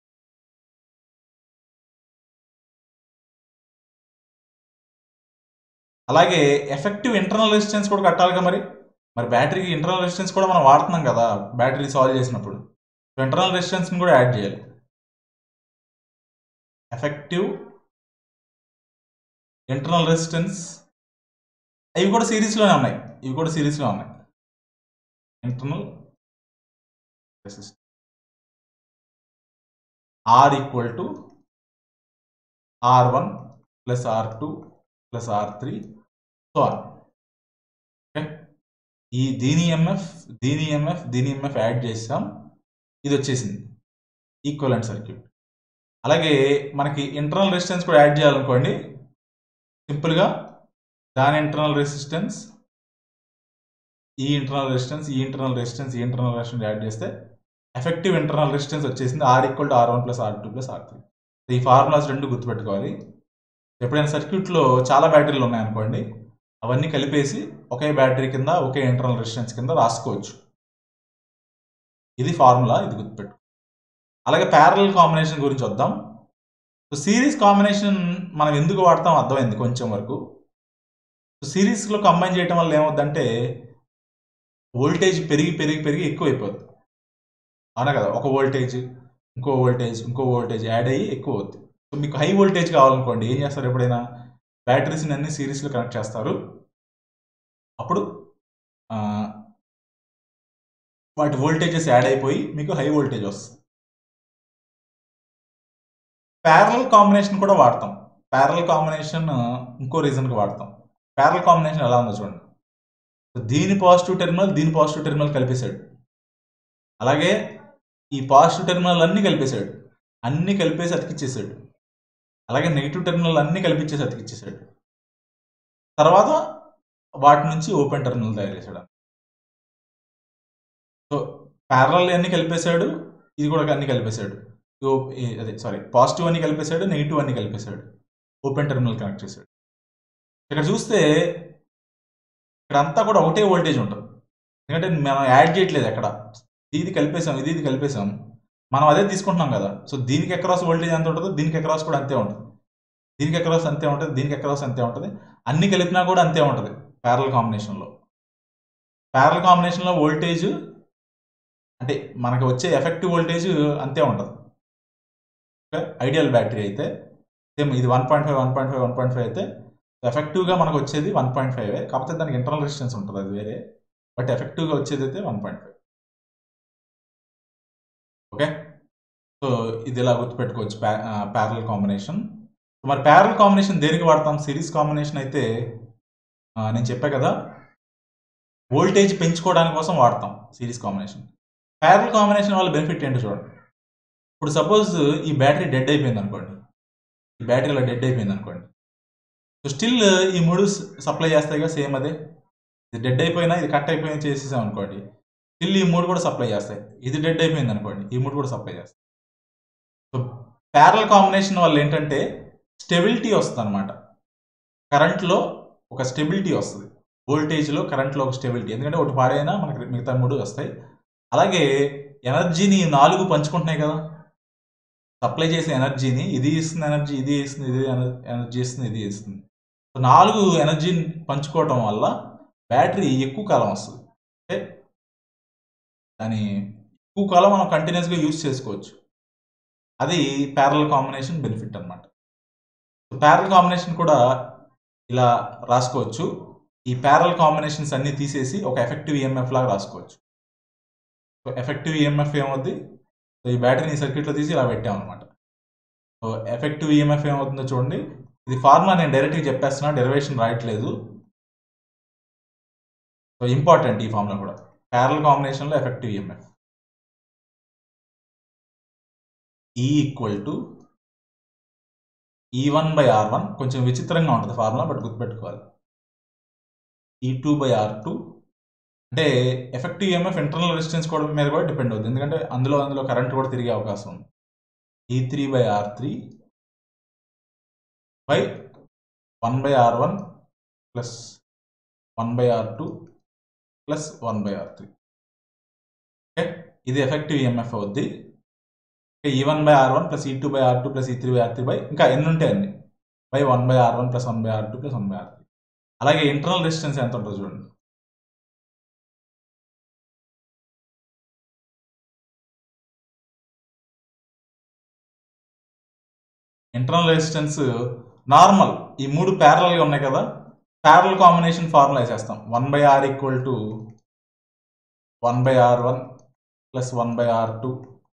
అలాగే ఎఫెక్టివ్ ఇంటర్నల్ రెసిస్టెన్స్ కూడా కట్టాలిగా మరి మరి బ్యాటరీకి ఇంటర్నల్ రెసిస్టెన్స్ కూడా మనం వాడుతున్నాం కదా బ్యాటరీ సాల్వ్ చేసినప్పుడు సో ఇంటర్నల్ రెసిస్టెన్స్ని కూడా యాడ్ చేయాలి ఎఫెక్టివ్ ఇంటర్నల్ రెసిస్టెన్స్ ఇవి కూడా సిరీస్లోనే ఉన్నాయి ఇవి కూడా సిరీస్లో ఉన్నాయి internal resistance R equal to R one plus are two plus are three so R okay ఈ దీని ఎంఎఫ్ దీని ఎంఎఫ్ దీని ఎంఎఫ్ యాడ్ చేసాం ఇది వచ్చేసింది ఈక్వలెంట్ సర్క్యూట్ అలాగే మనకి ఇంటర్నల్ రెసిస్టెన్స్ కూడా యాడ్ చేయాలనుకోండి సింపుల్గా దాని ఇంటర్నల్ రెసిస్టెన్స్ ఈ ఇంటర్నల్ రెసిస్టెన్స్ ఈ ఇంటర్నల్ రెసిస్టెన్స్ ఈ ఇంటర్నల్ రెసిస్టెన్స్ యాడ్ చేస్తే ఎఫెక్టివ్ ఇంటర్నల్ రెసిస్టెన్స్ వచ్చేసింది R equal to R one plus are two plus are three ఈ ఫార్ములాస్ రెండు గుర్తుపెట్టుకోవాలి ఎప్పుడైనా సర్క్యూట్లో చాలా బ్యాటరీలు ఉన్నాయనుకోండి అవన్నీ కలిపేసి ఒకే బ్యాటరీ కింద ఒకే ఇంటర్నల్ రెసిస్టెన్స్ కింద రాసుకోవచ్చు ఇది ఫార్ములా ఇది గుర్తుపెట్టు అలాగే ప్యారల్ కాంబినేషన్ గురించి వద్దాం సో సిరీస్ కాంబినేషన్ మనం ఎందుకు వాడతాం అర్థమైంది కొంచెం వరకు సో సిరీస్లో కంబైన్ చేయడం వల్ల ఏమవుద్దంటే వోల్టేజ్ పెరిగి పెరిగి పెరిగి ఎక్కువ అయిపోద్ది అవునా కదా ఒక వోల్టేజ్ ఇంకో వోల్టేజ్ ఇంకో వోల్టేజ్ యాడ్ అయ్యి ఎక్కువ అవుద్ది సో మీకు హై వోల్టేజ్ కావాలనుకోండి ఏం చేస్తారు ఎప్పుడైనా బ్యాటరీస్ని అన్ని సిరీస్లో కనెక్ట్ చేస్తారు అప్పుడు ఆ, వాటి వోల్టేజెస్ యాడ్ అయిపోయి మీకు హై వోల్టేజ్ వస్తుంది ప్యారల్ కాంబినేషన్ కూడా వాడతాం ప్యారల్ కాంబినేషన్ ఇంకో రీజన్కి వాడతాం ప్యారల్ కాంబినేషన్ ఎలా ఉందో చూడండి సో దీని పాజిటివ్ టెర్మినల్ దీని పాజిటివ్ టెర్మినల్ కలిపేశాడు అలాగే ఈ పాజిటివ్ టెర్మినల్ అన్నీ కలిపేశాడు అన్నీ కలిపేసి అతికిచ్చేసాడు అలాగే నెగిటివ్ టెర్మినల్ అన్నీ కలిపించేసి అతికిచ్చేసాడు తర్వాత వాటి నుంచి ఓపెన్ టెర్మినల్ తయారు చేశాడు సో ప్యారల్ అన్ని కలిపేశాడు ఇది కూడా అన్ని కలిపేశాడు ఓ- ఈ- అదే సారీ పాజిటివ్ అన్ని కలిపేశాడు నెగిటివ్ అన్ని కలిపేశాడు ఓపెన్ టెర్మినల్ కనెక్ట్ చేశాడు ఇక్కడ చూస్తే ఇక్కడ అంతా కూడా ఒకటే వోల్టేజ్ ఉంటుంది ఎందుకంటే మనం యాడ్ చేయట్లేదు ఎక్కడ ఇది కలిపేసాం ఇది ఇది కలిపేసాం మనం అదే తీసుకుంటున్నాం కదా సో దీనికి ఎక్రాస్ వోల్టేజ్ ఎంత ఉంటుందో దీనికి ఎక్రాస్ కూడా అంతే ఉంటుంది దీనికి ఎక్రాస్ అంతే ఉంటుంది దీనికి ఎక్రాస్ అంతే ఉంటుంది అన్ని కలిపినా కూడా అంతే ఉంటుంది ప్యారల్ కాంబినేషన్లో ప్యారల్ కాంబినేషన్లో వోల్టేజ్ అంటే మనకి వచ్చే ఎఫెక్టివ్ వోల్టేజ్ అంతే ఉంటుంది ఓకే ఐడియల్ బ్యాటరీ అయితే సేమ్ ఇది one point five one point five one point five అయితే ఎఫెక్టివ్గా మనకు వచ్చేది వన్ పాయింట్ ఫైవ్ కాకపోతే దానికి ఇంటర్నల్ రెసిస్టెన్స్ ఉంటుంది అది వేరే బట్ ఎఫెక్టివ్గా వచ్చేది అయితే one point five okay so ఇది ఇలా గుర్తుపెట్టుకోవచ్చు ప్యా ప్యారల్ కాంబినేషన్ మరి ప్యారల్ కాంబినేషన్ దేనికి వాడతాం సిరీస్ కాంబినేషన్ అయితే ఆ, నేను చెప్పా కదా వోల్టేజ్ పెంచుకోవడానికి కోసం వాడతాం సిరీస్ కాంబినేషన్ ప్యారల్ కాంబినేషన్ వల్ల బెనిఫిట్ ఏంటో చూడండి ఇప్పుడు సపోజ్ ఈ బ్యాటరీ డెడ్ అయిపోయింది అనుకోండి ఈ బ్యాటరీ ఇలా డెడ్ అయిపోయింది అనుకోండి సో స్టిల్ ఈ మూడు సప్లై చేస్తాయిగా సేమ్ అదే ఇది డెడ్ అయిపోయినా ఇది కట్ అయిపోయినా చేసేసాం అనుకోండి స్టిల్ ఈ మూడు కూడా సప్లై చేస్తాయి ఇది డెడ్ అయిపోయింది అనుకోండి ఈ మూడు కూడా సప్లై చేస్తాయి సో ప్యారల్ కాంబినేషన్ వల్ల ఏంటంటే స్టెబిలిటీ వస్తుంది అనమాట కరెంట్లో ఒక స్టెబిలిటీ వస్తుంది వోల్టేజ్లో కరెంట్లో ఒక స్టెబిలిటీ ఎందుకంటే ఒకటి పాడైనా మనకి మిగతా మూడు వస్తాయి అలాగే ఎనర్జీని ఈ నాలుగు పంచుకుంటున్నాయి కదా సప్లై చేసే ఎనర్జీని ఇది ఇస్తుంది ఎనర్జీ ఇది ఇస్తుంది ఇది ఎన- ఎనర్జీ ఇస్తుంది ఇది ఇస్తుంది సో నాలుగు ఎనర్జీని పంచుకోవటం వల్ల బ్యాటరీ ఎక్కువ కాలం వస్తుంది అంటే దాని ఎక్కువ కాలం మనం కంటిన్యూస్గా యూజ్ చేసుకోవచ్చు అది ప్యారల్ కాంబినేషన్ బెనిఫిట్ అనమాట ప్యారల్ కాంబినేషన్ కూడా ఇలా రాసుకోవచ్చు ఈ ప్యారల్ కాంబినేషన్స్ అన్ని తీసేసి ఒక ఎఫెక్టివ్ ఈఎంఎఫ్ లాగా రాసుకోవచ్చు సో ఎఫెక్టివ్ ఈఎంఎఫ్ ఏమవుద్ది సో ఈ బ్యాటరీని సర్క్యూట్లో తీసి ఇలా పెట్టామన్నమాట సో ఎఫెక్టివ్ ఈఎంఎఫ్ ఏమవుతుందో చూడండి ఇది ఫార్ములా నేను డైరెక్ట్గా చెప్పేస్తున్నా డెరివేషన్ రాయట్లేదు సో ఇంపార్టెంట్ ఈ ఫార్ములా కూడా ప్యారల్ కాంబినేషన్లో effective EMF E equal to E one by are one కొంచెం విచిత్రంగా ఉంటుంది ఫార్ములా బట్ గుర్తుపెట్టుకోవాలి E two by are two అంటే ఎఫెక్టివ్ ఈఎంఎఫ్ ఇంటర్నల్ రెసిస్టెన్స్ కూడా మీద కూడా డిపెండ్ అవుతుంది ఎందుకంటే అందులో అందులో కరెంట్ కూడా తిరిగే అవకాశం ఉంది E three by are three by one by are one plus one by are two plus one by are three okay ఇది ఎఫెక్టివ్ ఈఎంఎఫ్ అవుద్ది E one by are one plus E two by are two plus E three by are three by ఇంకా ఎన్ని ఉంటాయి అన్ని by one by are one plus one by are two plus one by are three అలాగే internal resistance ఎంత ఉంటుందో చూడండి internal resistance normal ఈ మూడు ప్యారలల్గా ఉన్నాయి కదా ప్యారల్ కాంబినేషన్ ఫార్ములా వేసేస్తాం one by are equal to one by are one plus one by are two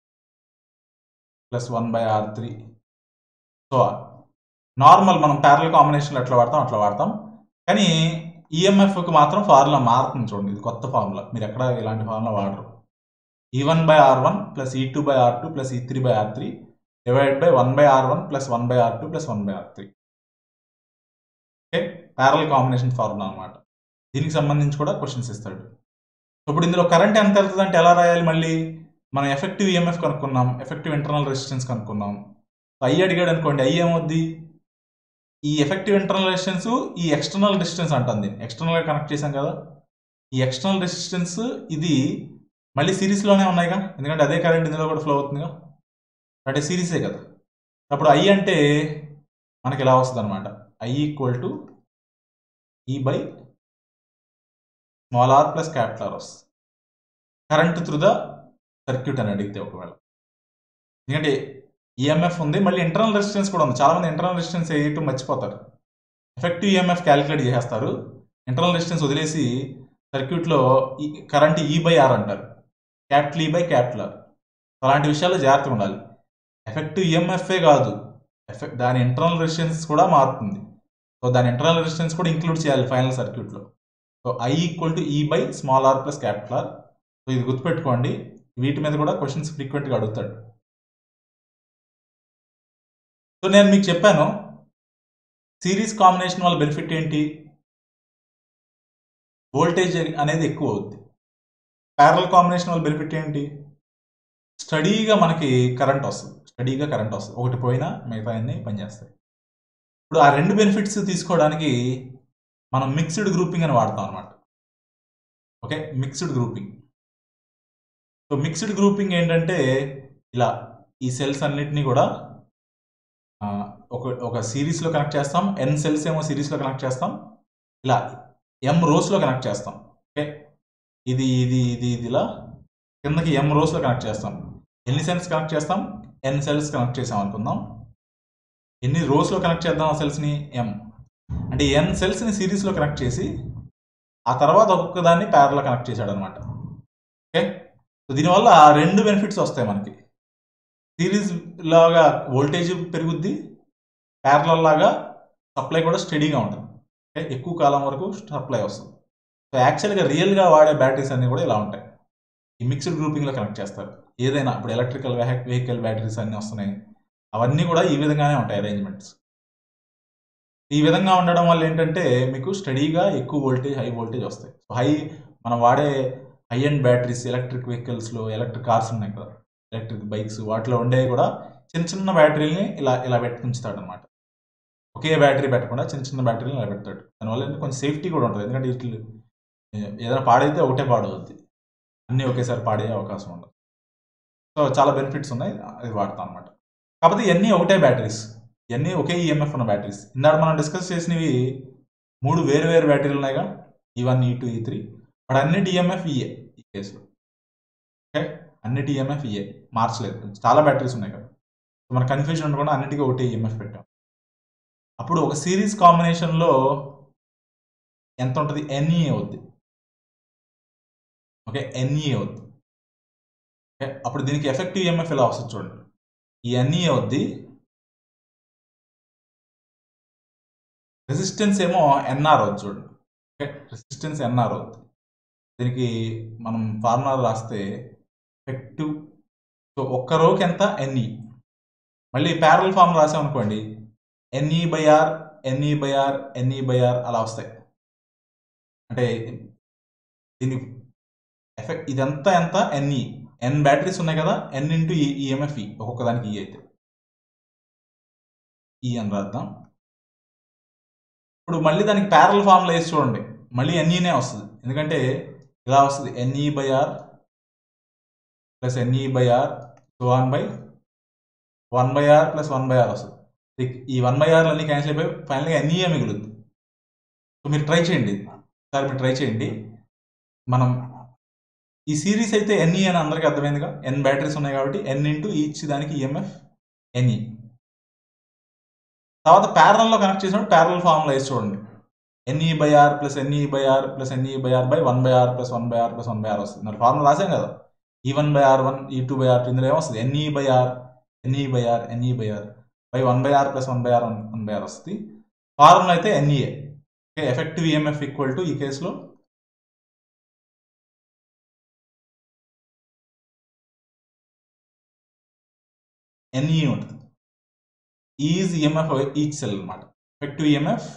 plus one by are three so normal మనం ప్యారల్ కాంబినేషన్లో ఎట్లా వాడతాం అట్లా వాడతాం కానీ ఈఎంఎఫ్కి మాత్రం ఫార్ములా మారుతుంది చూడండి ఇది కొత్త ఫార్ములా మీరు ఎక్కడ ఇలాంటి ఫార్ములా వాడరు E one by are one plus E two by are two plus E three by are three divide by one by are one plus one by are two plus one by are three okay parallel combination formula అనమాట దీనికి సంబంధించి కూడా questions ఇస్తాడు ఇప్పుడు ఇందులో current ఎంత వెళ్తుంది అంటే ఎలా రాయాలి మళ్ళీ మనం ఎఫెక్టివ్ ఈఎంఎఫ్ కనుక్కున్నాం ఎఫెక్టివ్ ఇంటర్నల్ రెసిస్టెన్స్ కనుక్కున్నాం ఐ అడిగాడు అనుకోండి ఐ ఏమవుద్ది ఈ ఎఫెక్టివ్ ఇంటర్నల్ రెసిస్టెన్స్ ఈ ఎక్స్టర్నల్ రెసిస్టెన్స్ అంటాం దీన్ని ఎక్స్టర్నల్గా కనెక్ట్ చేసాం కదా ఈ ఎక్స్టర్నల్ రెసిస్టెన్స్ ఇది మళ్ళీ సిరీస్లోనే ఉన్నాయిగా ఎందుకంటే అదే కరెంట్ ఇందులో కూడా ఫ్లో అవుతుందిగా అంటే సిరీసే కదా అప్పుడు ఐ అంటే మనకి ఇలా వస్తుంది అనమాట I equal to E by small R plus capital R వస్తుంది కరెంట్ త్రూ ద సర్క్యూట్ అని అడిగితే ఒకవేళ ఎందుకంటే ఈఎంఎఫ్ ఉంది మళ్ళీ ఇంటర్నల్ రెసిస్టెన్స్ కూడా ఉంది చాలామంది ఇంటర్నల్ రెసిస్టెన్స్ వేయటం మర్చిపోతారు ఎఫెక్టివ్ ఈఎంఎఫ్ క్యాలిక్యులేట్ చేసేస్తారు ఇంటర్నల్ రెసిస్టెన్స్ వదిలేసి సర్క్యూట్లో ఈ కరెంట్ ఈ బై ఆర్ అంటారు capital E by capital R అలాంటి విషయాల్లో జాగ్రత్తగా ఉండాలి ఎఫెక్టివ్ ఈఎంఎఫ్ఏ కాదు ఎఫెక్ట్ దాని ఇంటర్నల్ రెసిస్టెన్స్ కూడా మారుతుంది సో దాని ఇంటర్నల్ రెసిస్టెన్స్ కూడా ఇంక్లూడ్ చేయాలి ఫైనల్ సర్క్యూట్లో so I equal to E by small R plus capital R so ఇది గుర్తుపెట్టుకోండి వీటి మీద కూడా క్వశ్చన్స్ ఫ్రీక్వెంట్గా అడుగుతాడు సో నేను మీకు చెప్పాను సిరీస్ కాంబినేషన్ వల్ల బెనిఫిట్ ఏంటి వోల్టేజ్ అనేది ఎక్కువ అవుద్ది ప్యారల్ కాంబినేషన్ వల్ల బెనిఫిట్ ఏంటి స్టడీగా మనకి కరెంట్ వస్తుంది స్టడీగా కరెంట్ వస్తుంది ఒకటి పోయినా మిగతా అన్ని పనిచేస్తాయి ఇప్పుడు ఆ రెండు బెనిఫిట్స్ తీసుకోవడానికి మనం మిక్స్డ్ గ్రూపింగ్ అని వాడతాం అనమాట okay mixed grouping so mixed grouping ఏంటంటే ఇలా ఈ సెల్స్ అన్నిటినీ కూడా ఒక ఒక సిరీస్లో కనెక్ట్ చేస్తాం ఎన్ సెల్స్ ఏమో సిరీస్లో కనెక్ట్ చేస్తాం ఇలా ఎం రోస్లో కనెక్ట్ చేస్తాం ఓకే ఇది ఇది ఇది ఇది ఇలా కిందకి ఎం రోస్లో కనెక్ట్ చేస్తాం ఎన్ని సెల్స్ కనెక్ట్ చేస్తాం ఎన్ సెల్స్ కనెక్ట్ చేసాం అనుకుందాం ఎన్ని రోస్లో కనెక్ట్ చేద్దాం ఆ సెల్స్ని ఎం అంటే ఎన్ సెల్స్ని సిరీస్లో కనెక్ట్ చేసి ఆ తర్వాత ఒక్కొక్క దాన్ని ప్యారలో కనెక్ట్ చేశాడు అనమాట ఓకే సో దీనివల్ల రెండు బెనిఫిట్స్ వస్తాయి మనకి సిరీస్ లాగా వోల్టేజ్ పెరుగుద్ది ప్యారలల్ లాగా సప్లై కూడా స్టడీగా ఉంటుంది ఓకే ఎక్కువ కాలం వరకు సప్లై వస్తుంది సో యాక్చువల్గా రియల్గా వాడే బ్యాటరీస్ అన్నీ కూడా ఇలా ఉంటాయి ఈ మిక్స్డ్ గ్రూపింగ్లో కనెక్ట్ చేస్తారు ఏదైనా ఇప్పుడు ఎలక్ట్రికల్ వెహికల్ బ్యాటరీస్ అన్నీ వస్తున్నాయి అవన్నీ కూడా ఈ విధంగానే ఉంటాయి అరేంజ్మెంట్స్ ఈ విధంగా ఉండడం వల్ల ఏంటంటే మీకు స్టడీగా ఎక్కువ వోల్టేజ్ హై వోల్టేజ్ వస్తాయి సో హై మనం వాడే హై అండ్ బ్యాటరీస్ ఎలక్ట్రిక్ వెహికల్స్లో ఎలక్ట్రిక్ కార్స్ ఉన్నాయి కదా ఎలక్ట్రిక్ బైక్స్ వాటిలో ఉండేవి కూడా చిన్న చిన్న బ్యాటరీని ఇలా ఇలా పెట్టి ఉంచుతాడు అనమాట ఒకే బ్యాటరీ పెట్టకుండా చిన్న చిన్న బ్యాటరీని ఇలా పెడతాడు దానివల్ల ఏంటంటే కొంచెం సేఫ్టీ కూడా ఉంటుంది ఎందుకంటే ఇట్లు ఏదైనా పాడైతే ఒకటే పాడవుద్ది అన్నీ ఒకేసారి పాడే అవకాశం ఉండదు సో చాలా బెనిఫిట్స్ ఉన్నాయి అది వాడతాం అనమాట కాకపోతే ఇవన్నీ ఒకటే బ్యాటరీస్ ఇవన్నీ ఒకే ఈఎంఎఫ్ ఉన్న బ్యాటరీస్ ఇందాక మనం డిస్కస్ చేసినవి మూడు వేరు వేరు బ్యాటరీలు ఉన్నాయిగా ఈ one E two E three but అన్నిటి ఈఎంఎఫ్ ఈఏ ఈ కేసులో ఓకే అన్నిటి ఈఎంఎఫ్ ఈఏ మార్చలేదు చాలా బ్యాటరీస్ ఉన్నాయి కదా సో మన కన్ఫ్యూజన్ ఉండకుండా అన్నిటికీ ఒకటే ఈఎంఎఫ్ పెట్టాం అప్పుడు ఒక సిరీస్ కాంబినేషన్లో ఎంత ఉంటుంది ఎన్ఈఏ అవుద్ది ఓకే ఎన్ఈఏ అవుద్ది ఓకే అప్పుడు దీనికి ఎఫెక్టివ్ ఈఎంఎఫ్ ఎలా వస్తుంది చూడండి ఈ ఎన్ఈఏ అవుద్ది రెసిస్టెన్స్ ఏమో ఎన్ఆర్ అవుతుంది చూడండి ఓకే రెసిస్టెన్స్ ఎన్ఆర్ అవుతుంది దీనికి మనం ఫార్ములా రాస్తే ఎఫెక్టివ్ సో ఒక్క రోకి ఎంత ఎన్ఈ మళ్ళీ ప్యారల్ ఫార్మ్ రాసామనుకోండి NE by are NE by are NE by R అలా వస్తాయి అంటే దీని ఎఫెక్ట్ ఇదంతా ఎంత ఎన్ఈ ఎన్ బ్యాటరీస్ ఉన్నాయి కదా ఎన్ ఇంటూ ఈ ఈఎంఎఫ్ ఈ ఒక్కొక్క దానికి ఈ అయితే ఈ అని రాద్దాం ఇప్పుడు మళ్ళీ దానికి ప్యారల్ ఫామ్లో వేసి చూడండి మళ్ళీ ఎన్ఈనే వస్తుంది ఎందుకంటే ఇలా వస్తుంది NE by are plus NE by are one by one by are plus one by are వస్తుంది ఈ వన్ బై ఆర్లు అన్ని క్యాన్సిల్ అయిపోయి ఫైనల్గా ఎన్ఈఏ మిగులుద్ది సో మీరు ట్రై చేయండి సార్ మీరు ట్రై చేయండి మనం ఈ సిరీస్ అయితే ఎన్ఈ అని అందరికీ అర్థమైందిగా ఎన్ బ్యాటరీస్ ఉన్నాయి కాబట్టి ఎన్ ఇంటూ ఈచ్ దానికి ఈఎంఎఫ్ ఎన్ఈ తర్వాత ప్యారల్లో కనెక్ట్ చేసినప్పుడు ప్యారల్ ఫార్ములా వేసి చూడండి nE by are plus NE by are plus NE by r by one by are plus one by are plus one by are వస్తుంది మరి formula రాసాం కదా E one by are one E two by are two ఇందులో ఏమొస్తుంది nE by are NE by are NE by r by one by are plus one by are one one by are వస్తుంది formula అయితే ఎన్ఈఏ okay effective EMF equal to E కేసులో nE ఉంటుంది is EMF each cell అనమాట effective EMF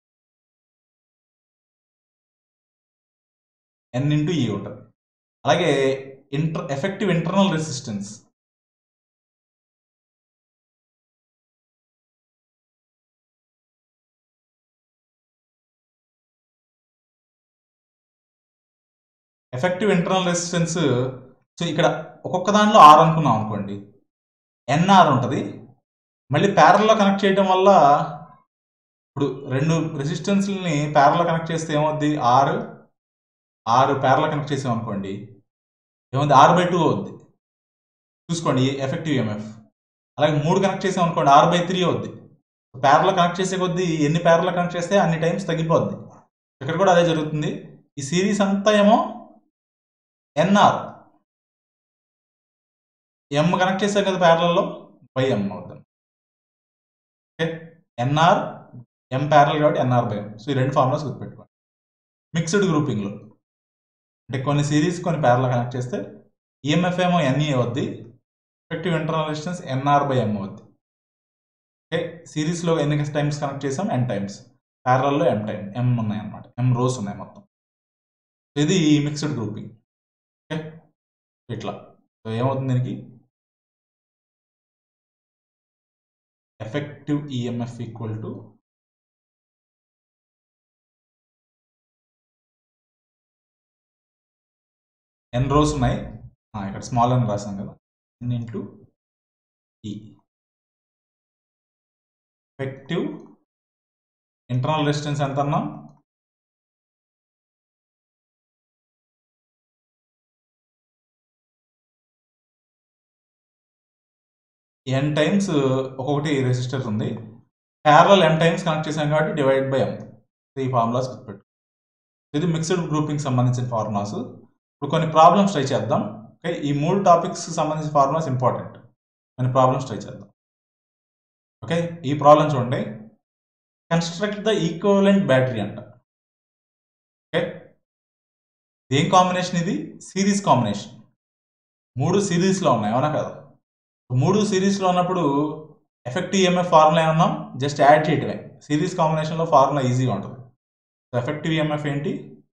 n into E ఉంటుంది అలాగే inter effective internal resistance effective internal resistance so ఇక్కడ ఒక్కొక్క దాంట్లో ఆర్ అనుకున్నాం అనుకోండి ఎన్ఆర్ ఉంటుంది మళ్ళీ ప్యారల్లో కనెక్ట్ చేయడం వల్ల ఇప్పుడు రెండు రెసిస్టెన్స్ని ప్యారల్లో కనెక్ట్ చేస్తే ఏమవుద్ది ఆరు ఆరు ప్యారల్లో కనెక్ట్ చేసాం అనుకోండి ఏమవుద్ది ఆరు బై టూ అవుద్ది చూసుకోండి ఎఫెక్టివ్ ఎంఎఫ్ అలాగే మూడు కనెక్ట్ చేసాం అనుకోండి ఆరు బై త్రీ అవుద్ది ప్యారల్లో కనెక్ట్ చేసే కొద్దీ ఎన్ని ప్యారల్లో కనెక్ట్ చేస్తే అన్ని టైమ్స్ తగ్గిపోద్ది ఇక్కడ కూడా అదే జరుగుతుంది ఈ సిరీస్ అంతా ఏమో ఎన్ఆర్ ఎం కనెక్ట్ చేసాం కదా ప్యారలలో బై ఎం అవుతాం ఓకే ఎన్ఆర్ ఎం ప్యారల్ కాబట్టి ఎన్ఆర్ బై ఎం సో ఈ రెండు ఫార్ములాస్ గుర్తుపెట్టుకోండి మిక్స్డ్ గ్రూపింగ్లో అంటే కొన్ని సిరీస్ కొన్ని ప్యారల్ కనెక్ట్ చేస్తే ఈఎంఎఫ్ ఏమో ఎన్ఈ అవుద్ది effective internal resistance nr by m అవుద్ది ఓకే సిరీస్లో ఎన్ని టైమ్స్ కనెక్ట్ చేసాం ఎన్ టైమ్స్ ప్యారల్లో ఎం టైమ్ ఎం ఉన్నాయి అనమాట ఎం రోస్ ఉన్నాయి మొత్తం ఇది మిక్స్డ్ గ్రూపింగ్ ఓకే ఇట్లా సో ఏమవుతుంది దీనికి effective EMF equal to n rows ఉన్నాయి ఇక్కడ స్మాల్ అని రాసాం కదా n into E effective internal resistance ఎంత అన్నాం ఎన్ టైమ్స్ ఒక్కొక్కటి రెసిస్టర్ ఉంది ప్యారల్ ఎన్ టైమ్స్ కనెక్ట్ చేసాం కాబట్టి డివైడ్ బై ఎం ఈ ఫార్ములాస్ గుర్తుపెట్టు ఇది మిక్స్డ్ గ్రూపింగ్ సంబంధించిన ఫార్ములాస్ ఇప్పుడు కొన్ని ప్రాబ్లమ్స్ ట్రై చేద్దాం ఓకే ఈ మూడు టాపిక్స్ సంబంధించిన ఫార్ములాస్ ఇంపార్టెంట్ కొన్ని ప్రాబ్లమ్స్ ట్రై చేద్దాం ఓకే ఈ ప్రాబ్లం చూడండి కన్స్ట్రక్ట్ ద ఈక్వలెంట్ బ్యాటరీ అంట ఓకే ఏం కాంబినేషన్ ఇది సిరీస్ కాంబినేషన్ మూడు సిరీస్లో ఉన్నాయి అవునా కదా మూడు సిరీస్లో ఉన్నప్పుడు ఎఫెక్టివ్ ఈఎంఎఫ్ ఫార్ములా ఏమన్నాం జస్ట్ యాడ్ చేయటమే సిరీస్ కాంబినేషన్లో ఫార్ములా ఈజీగా ఉంటుంది సో ఎఫెక్టివ్ ఈఎంఎఫ్ ఏంటి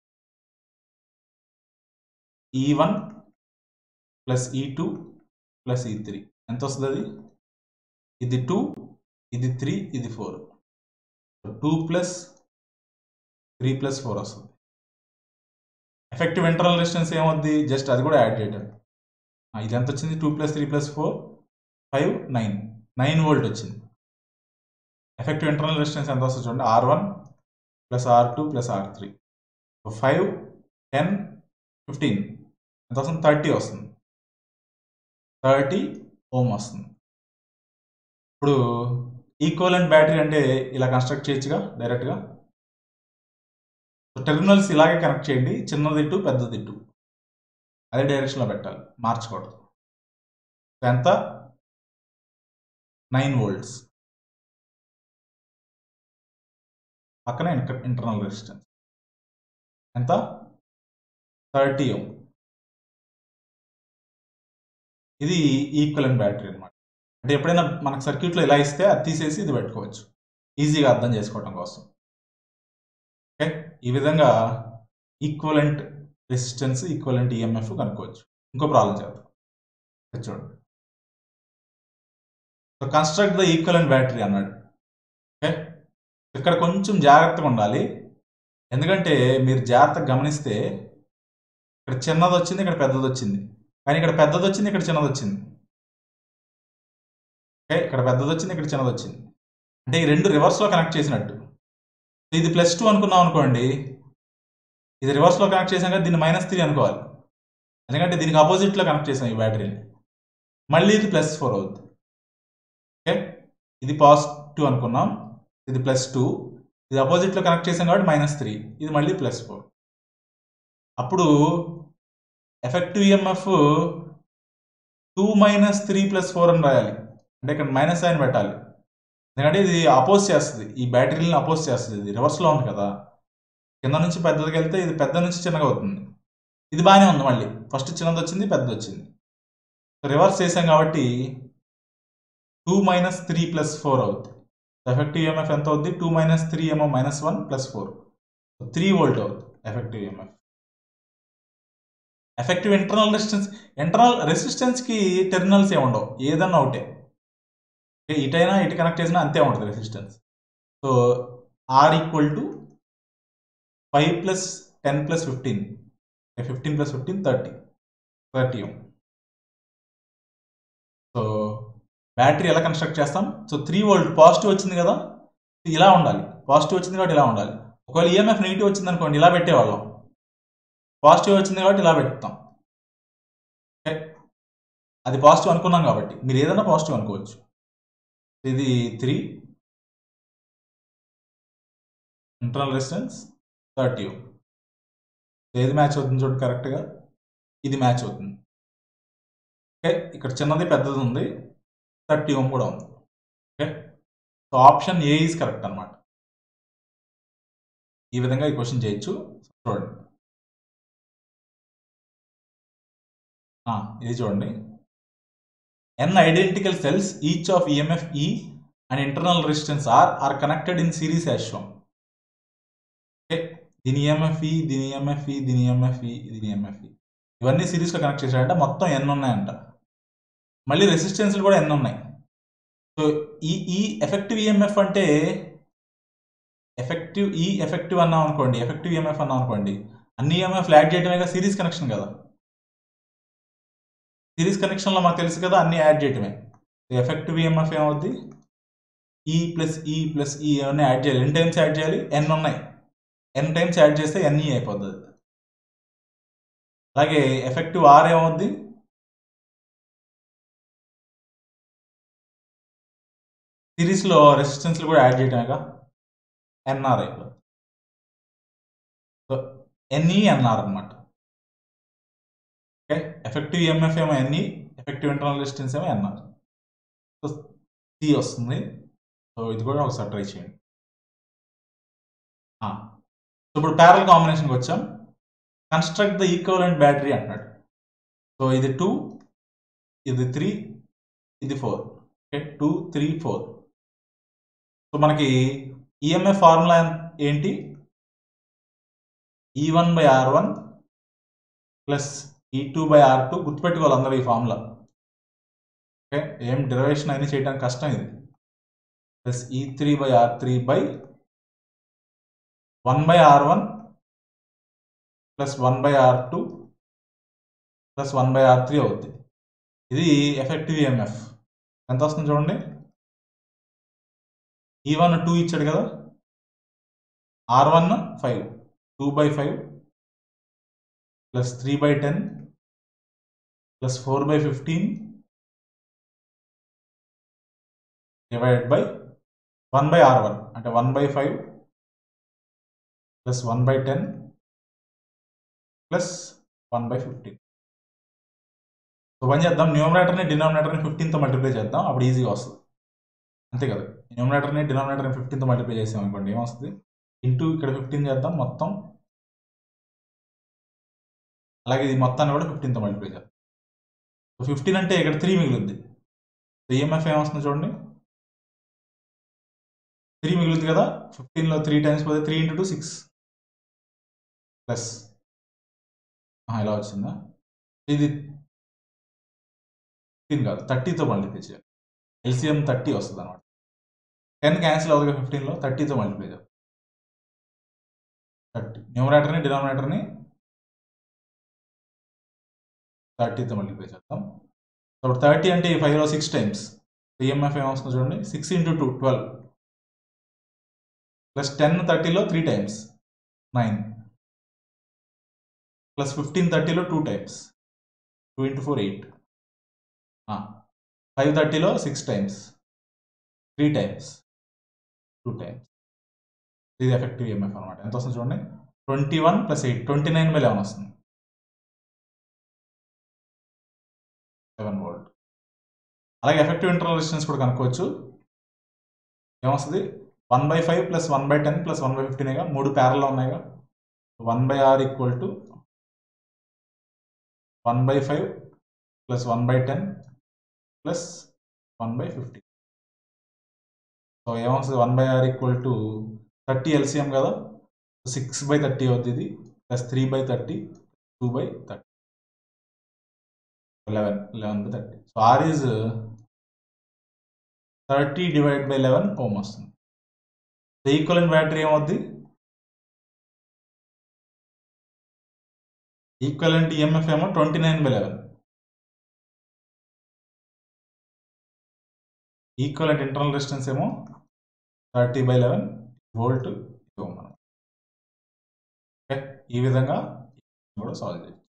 E one plus E two plus E three ఎంత వస్తుంది అది ఇది టూ ఇది త్రీ ఇది four two plus three plus four వస్తుంది ఎఫెక్టివ్ ఇంటర్నల్ రెసిస్టెన్స్ ఏమవుద్ది జస్ట్ అది కూడా యాడ్ చేయటం ఇది ఎంత వచ్చింది two plus three plus four five nine nine volt వచ్చింది ఎఫెక్టివ్ ఇంటర్నల్ రెసిస్టెన్స్ ఎంత వస్తుంది చూడండి r one plus are two plus are three five ten fifteen ఎంత వస్తుంది థర్టీ వస్తుంది థర్టీ ఓమ్ వస్తుంది ఇప్పుడు ఈక్వలెంట్ బ్యాటరీ అంటే ఇలా కన్స్ట్రక్ట్ చేయొచ్చుగా డైరెక్ట్గా టెర్మినల్స్ ఇలాగే కనెక్ట్ చేయండి చిన్నది ఇటు పెద్దది ఇటు అదే డైరెక్షన్లో పెట్టాలి మార్చకూడదు ఎంత నైన్ వోల్ట్స్ పక్కనే ఇంటర్నల్ రెసిస్టెన్స్ ఎంత థర్టీ ఓం ఇది ఈక్వలెంట్ బ్యాటరీ అనమాట అంటే ఎప్పుడైనా మనకు సర్క్యూట్లో ఇలా ఇస్తే అది తీసేసి ఇది పెట్టుకోవచ్చు ఈజీగా అర్థం చేసుకోవటం కోసం ఓకే ఈ విధంగా ఈక్వలెంట్ రెసిస్టెన్స్ ఈక్వలెంట్ ఈఎంఎఫ్ కనుక్కోవచ్చు ఇంకో ప్రాబ్లం చేద్దాం ఇది చూడండి so construct the equivalent battery అన్నాడు ఓకే ఇక్కడ కొంచెం జాగ్రత్తగా ఉండాలి ఎందుకంటే మీరు జాగ్రత్తగా గమనిస్తే ఇక్కడ చిన్నది వచ్చింది ఇక్కడ పెద్దది వచ్చింది కానీ ఇక్కడ పెద్దది వచ్చింది ఇక్కడ చిన్నది వచ్చింది ఓకే ఇక్కడ పెద్దది వచ్చింది ఇక్కడ చిన్నది వచ్చింది అంటే ఈ రెండు రివర్స్లో కనెక్ట్ చేసినట్టు ఇది ప్లస్ టూ అనుకున్నాం అనుకోండి ఇది రివర్స్లో కనెక్ట్ చేసాం కదా దీన్ని మైనస్ త్రీ అనుకోవాలి ఎందుకంటే దీనికి ఆపోజిట్లో కనెక్ట్ చేసాం ఈ బ్యాటరీని మళ్ళీ ఇది ప్లస్ ఫోర్ అవుతుంది ఓకే ఇది పాజిటివ్ అనుకున్నాం ఇది ప్లస్ టూ ఇది అపోజిట్లో కనెక్ట్ చేసాం కాబట్టి మైనస్ త్రీ ఇది మళ్ళీ ప్లస్ ఫోర్ అప్పుడు effective EMF two minus three plus four అని రాయాలి అంటే ఇక్కడ మైనస్ సైన్ పెట్టాలి ఎందుకంటే ఇది అపోజ్ చేస్తుంది ఈ బ్యాటరీని అపోజ్ చేస్తుంది ఇది రివర్స్లో ఉంది కదా కింద నుంచి పెద్దదికి వెళ్తే ఇది పెద్ద నుంచి చిన్నగా అవుతుంది ఇది బాగానే ఉంది మళ్ళీ ఫస్ట్ చిన్నది వచ్చింది పెద్దది వచ్చింది రివర్స్ చేసాం కాబట్టి two minus three plus four అవుతుంది ఎఫెక్టివ్ ఈఎంఎఫ్ ఎంత అవుద్ది టూ మైనస్ త్రీ ఏమో minus one plus four three volt అవుతుంది effective EMF effective internal resistance internal రెసిస్టెన్స్కి టెర్మినల్స్ ఏమి ఉండవు ఏదన్నా ఒకటే ఇటైనా ఇటు కనెక్ట్ చేసినా అంతే ఉంటుంది resistance so r equal to five plus ten plus fifteen fifteen plus fifteen thirty thirty so battery ఎలా కన్స్ట్రక్ట్ చేస్తాం సో త్రీ వోల్ట్ పాజిటివ్ వచ్చింది కదా ఇలా ఉండాలి పాజిటివ్ వచ్చింది కాబట్టి ఇలా ఉండాలి ఒకవేళ ఈఎంఎఫ్ నెగిటివ్ వచ్చింది అనుకోండి ఇలా పెట్టేవాళ్ళం పాజిటివ్ వచ్చింది కాబట్టి ఇలా పెడతాం ఓకే అది పాజిటివ్ అనుకున్నాం కాబట్టి మీరు ఏదైనా పాజిటివ్ అనుకోవచ్చు ఇది త్రీ ఇంటర్నల్ రెసిస్టెన్స్ థర్టీ ఏది మ్యాచ్ అవుతుంది చూడండి కరెక్ట్గా ఇది మ్యాచ్ అవుతుంది ఓకే ఇక్కడ చిన్నది పెద్దది ఉంది థర్టీ ఓమ్ కూడా ఉంది okay so option A is correct అనమాట ఈ విధంగా ఈ క్వశ్చన్ చేయొచ్చు చూడండి ఇది చూడండి n identical cells each of EMF E and internal resistance r are connected in series యాశ్వం ఓకే దీని ఈఎంఎఫ్ఈ దీని ఈఎంఎఫ్ఈ దీని ఈఎంఎఫ్ఈ దీని ఈఎంఎఫ్ఈ ఇవన్నీ సిరీస్లో కనెక్ట్ చేశాడంటే మొత్తం ఎన్ని ఉన్నాయంట మళ్ళీ రెసిస్టెన్స్లు కూడా ఎన్ని ఉన్నాయి సో ఈ ఈ ఎఫెక్టివ్ ఈఎంఎఫ్ అంటే ఎఫెక్టివ్ ఈ ఎఫెక్టివ్ అన్నాం అనుకోండి ఎఫెక్టివ్ ఈఎంఎఫ్ అన్నాం అనుకోండి అన్ని ఈఎంఎఫ్ యాడ్ చేయడమే సిరీస్ కనెక్షన్ కదా సిరీస్ కనెక్షన్లో మాకు తెలుసు కదా అన్ని యాడ్ చేయటమే ఎఫెక్టివ్ ఈఎంఎఫ్ ఏమవుద్ది ఈ ప్లస్ ఈ ప్లస్ ఈ అవన్నీ యాడ్ చేయాలి ఎన్ని టైమ్స్ యాడ్ చేయాలి ఎన్ ఉన్నాయి ఎన్ టైమ్స్ యాడ్ చేస్తే ఎన్ఈ అయిపోతుంది అలాగే ఎఫెక్టివ్ ఆర్ ఏమవుద్ది సిరీస్లో రెసిస్టెన్స్లు కూడా యాడ్ చేయటమేగా ఎన్ఆర్ అయిపోతుంది సో ఎన్ఈ ఎన్ఆర్ అనమాట ఓకే ఎఫెక్టివ్ ఈఎంఎఫ్ ఏమో ఎన్ఈ ఎఫెక్టివ్ ఇంటర్నల్ రెసిస్టెన్స్ ఏమో ఎన్ఆర్ సో సి వస్తుంది సో ఇది కూడా ఒకసారి ట్రై చేయండి సో ఇప్పుడు ప్యారల్ కాంబినేషన్కి వచ్చాం కన్స్ట్రక్ట్ ద ఈక్వలెంట్ బ్యాటరీ అంటున్నాడు సో ఇది టూ ఇది త్రీ ఇది four okay two three four so మనకి ఈఎంఎఫ్ ఫార్ములా ఏంటి E one by are one plus E two by are two గుర్తుపెట్టుకోవాలి అందరూ ఈ ఫార్ములా ఓకే ఏం డెరివేషన్ అయినా చేయడానికి కష్టం ఇది plus E three by are three by one by are one plus one by are two plus one by are three అవుద్ది ఇది ఎఫెక్టివ్ ఈఎంఎఫ్ ఎంత వస్తుంది చూడండి ఈ వన్ టూ ఇచ్చాడు కదా r one five two by five plus three by ten plus four by fifteen divided by one by are one అంటే one by five plus one by ten plus one by fifteen so పని చేద్దాం న్యూమరేటర్ని డినామినేటర్ని ఫిఫ్టీన్తో multiply చేద్దాం అప్పుడు ఈజీగా వస్తుంది అంతే కదా న్యూమరేటర్ని డినామినేటర్ని ఫిఫ్టీన్తో multiply చేసాం అనుకోండి ఏమొస్తుంది ఇంటూ ఇక్కడ ఫిఫ్టీన్ చేద్దాం మొత్తం అలాగే ఇది మొత్తాన్ని కూడా ఫిఫ్టీన్తో మల్టిప్లై చేస్తాం సో ఫిఫ్టీన్ అంటే ఇక్కడ త్రీ మిగులుద్ది సో ఈఎంఎఫ్ ఏమొస్తుంది చూడండి త్రీ మిగులుద్ది కదా ఫిఫ్టీన్లో త్రీ టైమ్స్ పోతే three into two six plus ఇలా వచ్చిందా ఇది ఫిఫ్టీన్ కాదు థర్టీతో మల్టిప్లై చేయాలి ఎల్సిఎం థర్టీ వస్తుంది అనమాట టెన్ క్యాన్సిల్ అవుతుంది ఫిఫ్టీన్లో థర్టీతో మల్టిప్లై చేయాలి థర్టీ న్యూమరేటర్ని డినామినేటర్ని థర్టీతో మల్టిప్లై చేద్దాం ఇప్పుడు థర్టీ అంటే ఈ ఫైవ్లో సిక్స్ టైమ్స్ ఈఎంఎఫ్ ఏమొస్తుంది చూడండి six into two twelve plus ten థర్టీలో three times nine plus fifteen థర్టీలో two times two into four eight five థర్టీలో six times three times two times ఇది ఎఫెక్టివ్ ఈఎంఎఫ్ అనమాట ఎంత వస్తుంది చూడండి twenty one plus eight twenty nine by eleven వస్తుంది seven volt అలాగే ఎఫెక్టివ్ ఇంటర్నల్ రెసిస్టెన్స్ కూడా కనుక్కోవచ్చు ఏమొస్తుంది one by five plus one by ten plus one by ఫిఫ్టీనేగా మూడు ప్యారల్లో ఉన్నాయిగా one by are equal to one by five plus one by ten plus one by fifty so ఏమొస్తుంది one by are equal to thirty LCM కదా six by thirty అవుతుంది ఇది plus three by thirty two by thirty eleven eleven by thirty so r is thirty divide by eleven ohm వస్తుంది equivalent battery ఏమవుద్ది equivalent EMF ఏమో twenty nine by eleven equivalent internal resistance ఏమో thirty by eleven volt ఓం మనం okay ఈ విధంగా కూడా solve చేయొచ్చు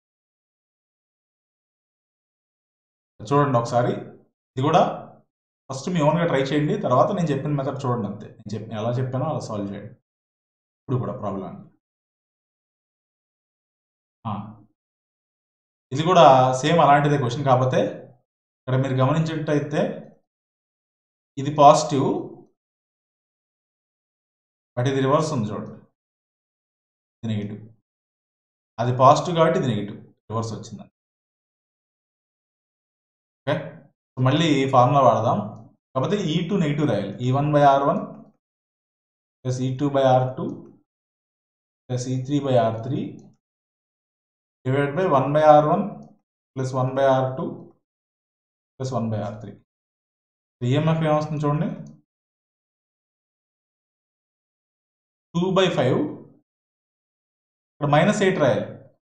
చూడండి ఒకసారి ఇది కూడా ఫస్ట్ మీ ఓన్గా ట్రై చేయండి తర్వాత నేను చెప్పిన మెథడ్ చూడండి అంతే నేను చెప్పి ఎలా చెప్పానో అలా సాల్వ్ చేయండి ఇప్పుడు కూడా ప్రాబ్లం ఇది కూడా సేమ్ అలాంటిదే క్వశ్చన్ కాకపోతే ఇక్కడ మీరు గమనించినట్టయితే ఇది పాజిటివ్ బట్ ఇది రివర్స్ ఉంది చూడండి ఇది నెగిటివ్ అది పాజిటివ్ కాబట్టి ఇది నెగిటివ్ రివర్స్ వచ్చింది ఓకే మళ్ళీ ఫార్ములా వాడదాం కాకపోతే ఈ టూ నెగిటివ్ రాయాలి E one by are one plus E two by are two plus E three by are three divide by one by are one plus one by are two plus one by are three EMF ఏమొస్తుంది చూడండి two by five ఇక్కడ minus eight రాయాలి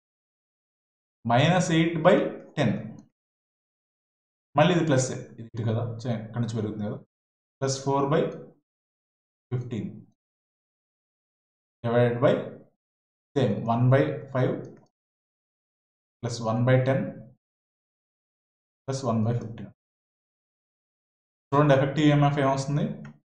minus eight by ten మళ్ళీ ఇది plus ఇది ఇటు కదా ఇక్కడ నుంచి పెరుగుతుంది కదా plus four by fifteen divided by same one by five plus one by ten plus one by fifteen చూడండి ఎఫెక్టివ్ ఈఎంఎఫ్ ఏమొస్తుంది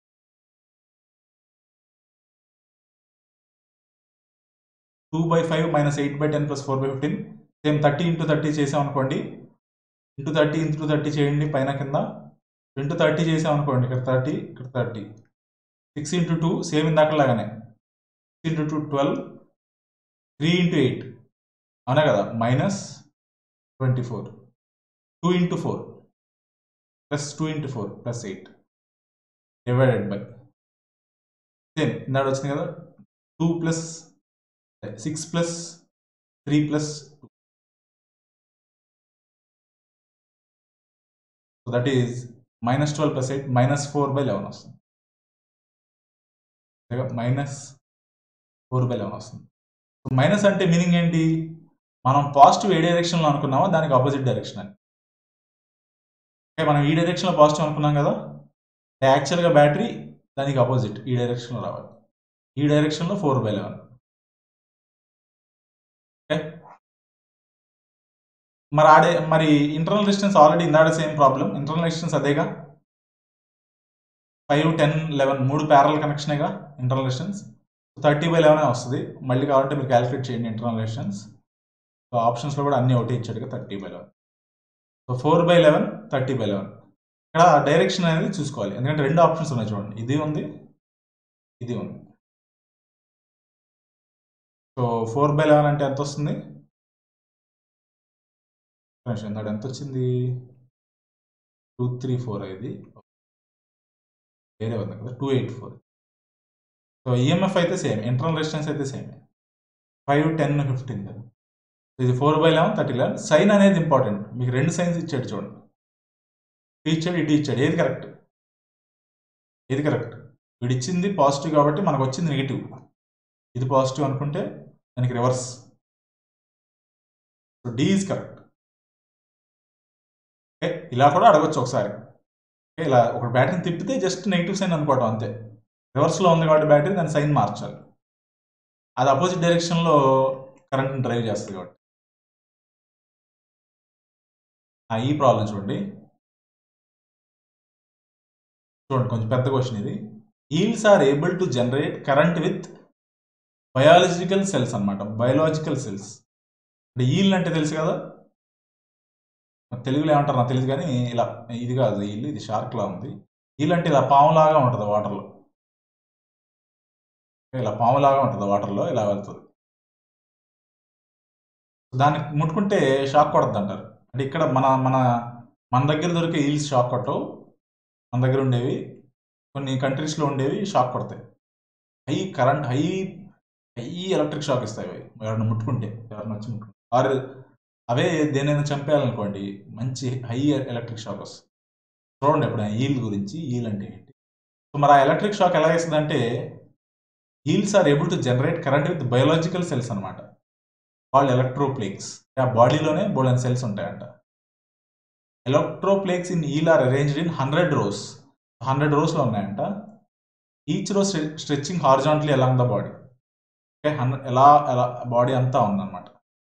two by five minus eight by ten plus four by fifteen same thirty into thirty చేసాం అనుకోండి into thirty into thirty చేయండి పైన కింద into thirty చేసాం అనుకోండి ఇక్కడ థర్టీ ఇక్కడ thirty six into two same ఇందాకలాగానే six into two twelve three into eight అవునా కదా minus twenty four two into four plus two into four plus eight divided by same ఇందాడు వచ్చింది కదా two plus six plus three plus two so that is minus twelve plus eight minus four by eleven వస్తుంది minus four by eleven వస్తుంది so minus అంటే meaning ఏంటి మనం positive ఏ డైరెక్షన్లో అనుకున్నామో దానికి ఆపోజిట్ డైరెక్షన్ అని ఓకే మనం ఈ డైరెక్షన్లో పాజిటివ్ అనుకున్నాం కదా యాక్చువల్గా బ్యాటరీ దానికి ఆపోజిట్ ఈ డైరెక్షన్లో రావాలి ఈ డైరెక్షన్లో ఫోర్ బై లెవెన్ ఓకే మరి ఆడే మరి ఇంటర్నల్ డిస్టెన్స్ ఆల్రెడీ ఇందాడ సేమ్ ప్రాబ్లం ఇంటర్నల్ డిస్టెన్స్ అదేగా ఫైవ్ టెన్ లెవెన్ మూడు ప్యారల్ కనెక్షనేగా internal distance thirty by eleven వస్తుంది మళ్ళీ కావాలంటే మీరు క్యాలిక్యులేట్ చేయండి ఇంటర్నల్ డిస్టెన్స్ సో ఆప్షన్స్లో కూడా అన్నీ ఒకటి ఇచ్చాడుగా thirty by eleven so four by eleven thirty by eleven ఇక్కడ డైరెక్షన్ అనేది చూసుకోవాలి ఎందుకంటే రెండు ఆప్షన్స్ ఉన్నాయి చూడండి ఇది ఉంది ఇది ఉంది సో ఫోర్ బై లెవెన్ అంటే ఎంత వస్తుంది నిమిషం ఇందాక ఎంత వచ్చింది టూ త్రీ ఫోర్ ఇది వేరే ఉంది కదా two eight four so EMF అయితే సేమ్ ఇంటర్నల్ రెసిస్టెన్స్ అయితే సేమ్ ఫైవ్ టెన్ ఫిఫ్టీన్ కదా ఇది four by eleven thirty eleven sign అనేది ఇంపార్టెంట్ మీకు రెండు సైన్స్ ఇచ్చాడు చూడండి ఇటు ఇచ్చాడు ఇటు ఇచ్చాడు ఏది కరెక్ట్ ఏది కరెక్ట్ వీడు ఇచ్చింది పాజిటివ్ కాబట్టి మనకు వచ్చింది నెగిటివ్ ఇది పాజిటివ్ అనుకుంటే దానికి reverse so D is correct okay ఇలా కూడా అడగొచ్చు ఒకసారి ఓకే ఇలా ఒక బ్యాటరీని తిప్పితే జస్ట్ నెగిటివ్ సైన్ అనుకోవటం అంతే రివర్స్లో ఉంది కాబట్టి బ్యాటరీ దాని సైన్ మార్చాలి అది అపోజిట్ డైరెక్షన్లో కరెంట్ని డ్రైవ్ చేస్తుంది కాబట్టి ఆ, ఈ ప్రాబ్లం చూడండి చూడండి కొంచెం పెద్ద క్వశ్చన్ ఇది eels are able to generate current with biological cells అన్నమాట బయోలాజికల్ సెల్స్ అంటే ఈల్ అంటే తెలుసు కదా మరి తెలుగులో ఏమంటారు నాకు తెలియదు కానీ ఇలా ఇది కాదు ఈల్ ఇది షార్క్ లా ఉంది ఈల్ అంటే ఇలా పాములాగా ఉంటుంది వాటర్లో ఇలా పాములాగా ఉంటుంది వాటర్లో ఇలా వెళ్తుంది దాన్ని ముట్టుకుంటే షాక్ కొడద్దు అంటారు అంటే ఇక్కడ మన మన మన దగ్గర దొరికే ఈల్స్ షాక్ కొట్టవు మన దగ్గర ఉండేవి కొన్ని కంట్రీస్లో ఉండేవి షాక్ కొడతాయి high current high high electric shock ఇస్తాయి అవి ఎవరైనా ముట్టుకుంటే ఎవరైనా వచ్చి ముట్టుకుంటే ఆరు అవే దేనైనా చంపేయాలనుకోండి మంచి హై ఎలక్ట్రిక్ షాక్ వస్తుంది చూడండి ఎప్పుడైనా ఈల్ గురించి ఈల్ అంటే ఏంటి సో మరి ఆ ఎలక్ట్రిక్ షాక్ ఎలా వేస్తుంది అంటే eels are able to generate current with biological cells అనమాట వాళ్ళు ఎలక్ట్రోప్లేక్స్ ఆ బాడీలోనే బోల్డెన్ సెల్స్ ఉంటాయంట electroplax in eel are arranged in hundred rows hundred రోస్లో ఉన్నాయంట each rows stretching horizontally along the body okay hundred ఎలా ఎలా బాడీ అంతా ఉందన్నమాట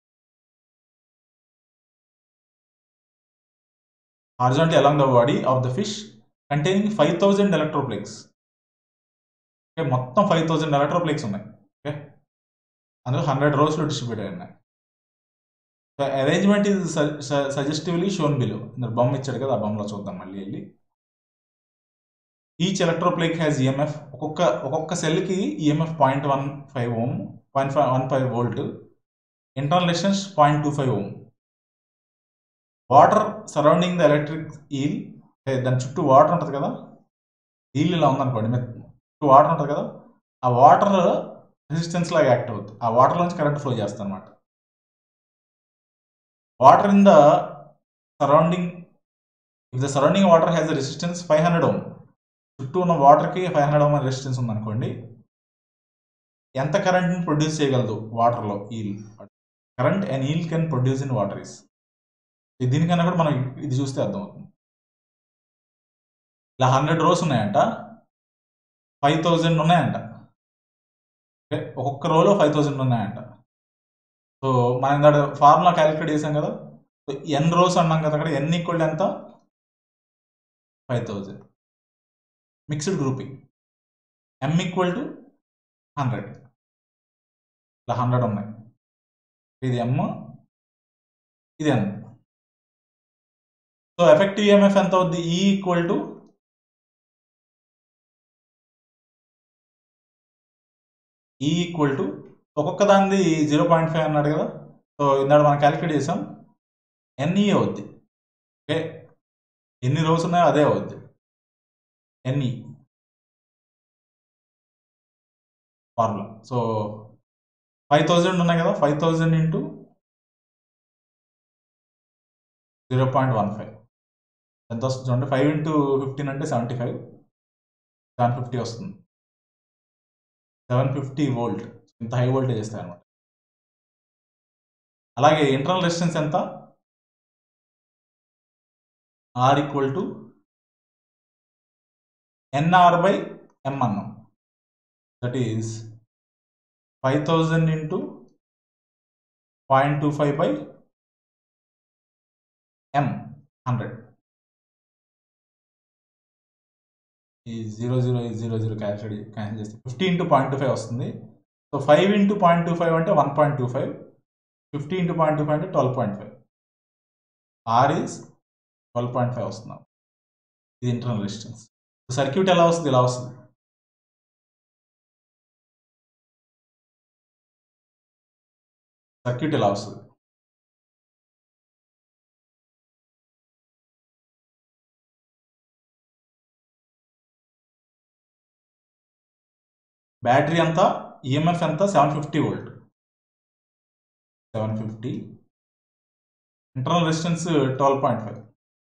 horizontally along the body of the fish containing five thousand electroplax okay మొత్తం five thousand electroplax ఉన్నాయి okay అందులో హండ్రెడ్ రోస్లో డిస్ట్రిబ్యూట్ అయి ఉన్నాయి అరేంజ్మెంట్ ఇది సజెస్టివ్లీ షోన్ బిలో ఇందులో బొమ్మ ఇచ్చాడు కదా ఆ బొమ్మలో చూద్దాం మళ్ళీ వెళ్ళి ఈచ్ ఎలక్ట్రోప్లేక్ హ్యాస్ ఈఎంఎఫ్ ఒక్కొక్క ఒక్కొక్క సెల్కి EMF point one five ohm point five one five volt internal resistance point two five ohm water surrounding the electric eel దాని చుట్టూ వాటర్ ఉంటుంది కదా ఈల్ ఇలా ఉందనుకోండి మీరు చుట్టూ వాటర్ ఉంటుంది కదా ఆ వాటర్ రెసిస్టెన్స్ లాగా యాక్ట్ అవుతుంది ఆ వాటర్లోంచి కరెంట్ ఫ్లో చేస్తుంది అనమాట water in the surrounding if the surrounding water has the resistance five hundred ohm చుట్టూ ఉన్న వాటర్కి ఫైవ్ హండ్రెడ్ ఓమ్ రెసిస్టెన్స్ ఉందనుకోండి ఎంత కరెంట్ని ప్రొడ్యూస్ చేయగలదు వాటర్లో eel current and eel can produce in water is దీనికన్నా కూడా మనం ఇది చూస్తే అర్థమవుతుంది ఇలా హండ్రెడ్ రోస్ ఉన్నాయంట ఫైవ్ థౌజండ్ ఉన్నాయంట ఓకే ఒక్కొక్క రోలో ఫైవ్ థౌజండ్ ఉన్నాయంట సో మనం ఇందాక ఫార్ములా క్యాలిక్యులేట్ చేసాం కదా సో ఎన్ రోస్ అన్నాం కదా అక్కడ ఎన్ ఈక్వల్ ఎంత five thousand mixed grouping M equal to hundred ఇలా హండ్రెడ్ ఉన్నాయి ఇది ఎమ్ ఇది ఎన్ సో ఎఫెక్టివ్ ఈఎంఎఫ్ ఎంత అవుద్ది E equal to E equal to ఒక్కొక్క దానిది జీరో పాయింట్ ఫైవ్ అన్నాడు కదా సో ఇందాక మనం క్యాలిక్యులేట్ చేసాం ఎన్ఈ అవుద్ది ఓకే ఎన్ని రోస్ ఉన్నాయో అదే అవుద్ది NE formula so five thousand ఉన్నాయి కదా five thousand into zero point one five ఎంత వస్తుంది చూడండి ఫైవ్ ఇంటూ ఫిఫ్టీన్ అంటే సెవెంటీ ఫైవ్ సెవెన్ ఫిఫ్టీ వస్తుంది సెవెన్ ఫిఫ్టీ వోల్ట్ ఇంత హై వోల్టేజ్ ఇస్తాయి అనమాట అలాగే ఇంటర్నల్ రెసిస్టెన్స్ ఎంత R equal to NR by M అన్నాం that is five thousand into point two five by M hundred ఈ zero zero zero zero cancel cancel చేస్తే fifty into point two five వస్తుంది so five into point two five అంటే one point two five fifty into point two five అంటే twelve point five R is twelve point five వస్తున్నాం ఇది internal resistance circuit ఎలా వస్తుంది ఇలా వస్తుంది circuit ఇలా వస్తుంది బ్యాటరీ ఎంత ఈఎంఎఫ్ ఎంత seven fifty volt seven fifty internal resistance twelve point five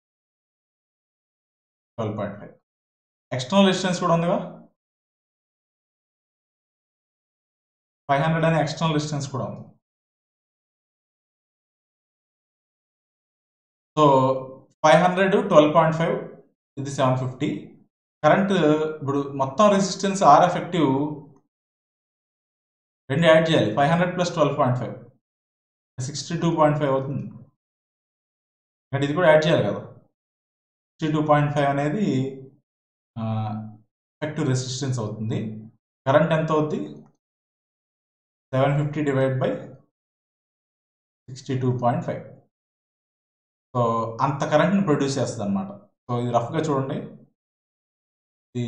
twelve point five external resistance కూడా ఉందిగా ఫైవ్ హండ్రెడ్ అనే ఎక్స్టర్నల్ రెసిస్టెన్స్ కూడా ఉంది so five hundred twelve point five ఇది సెవెన్ ఫిఫ్టీ కరెంట్ ఇప్పుడు మొత్తం రెసిస్టెన్స్ ఆర్ ఎఫెక్టివ్ రెండు add చేయాలి five hundred plus twelve point five sixty two point five అవుతుంది అంటే ఇది కూడా యాడ్ చేయాలి కదా సిక్స్టీ టూ పాయింట్ ఫైవ్ అనేది ఎఫెక్టివ్ రెసిస్టెన్స్ అవుతుంది కరెంట్ ఎంత అవుద్ది seven fifty divide by sixty two point five so అంత కరెంట్ని ప్రొడ్యూస్ చేస్తుంది అనమాట సో ఇది రఫ్గా చూడండి ఇది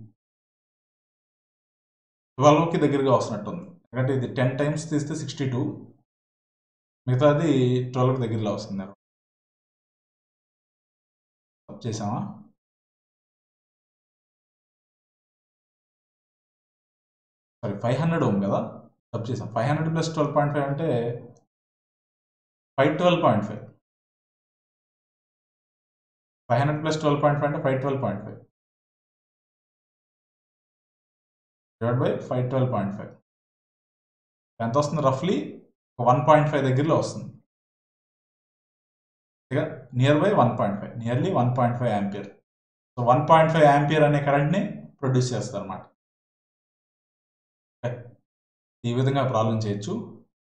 ట్వెల్వ్కి దగ్గరగా వస్తున్నట్టుంది ఎందుకంటే ఇది టెన్ టైమ్స్ తీస్తే సిక్స్టీ టూ మిగతాది ట్వెల్వ్కి దగ్గరలో వస్తుంది చేసామా సారీ ఫైవ్ హండ్రెడ్ ఓమ్ కదా సబ్ చేసాం five hundred plus twelve point five అంటే five twelve point five five hundred plus twelve point five అంటే five twelve point five divide by five twelve point five ఎంత వస్తుంది రఫ్లీ one point five దగ్గరలో వస్తుంది ఇక near by one point five nearly one point five ampere so one point five ampere అనే కరెంట్ని produce చేస్తారు అనమాట ఈ విధంగా ప్రాబ్లం చేయొచ్చు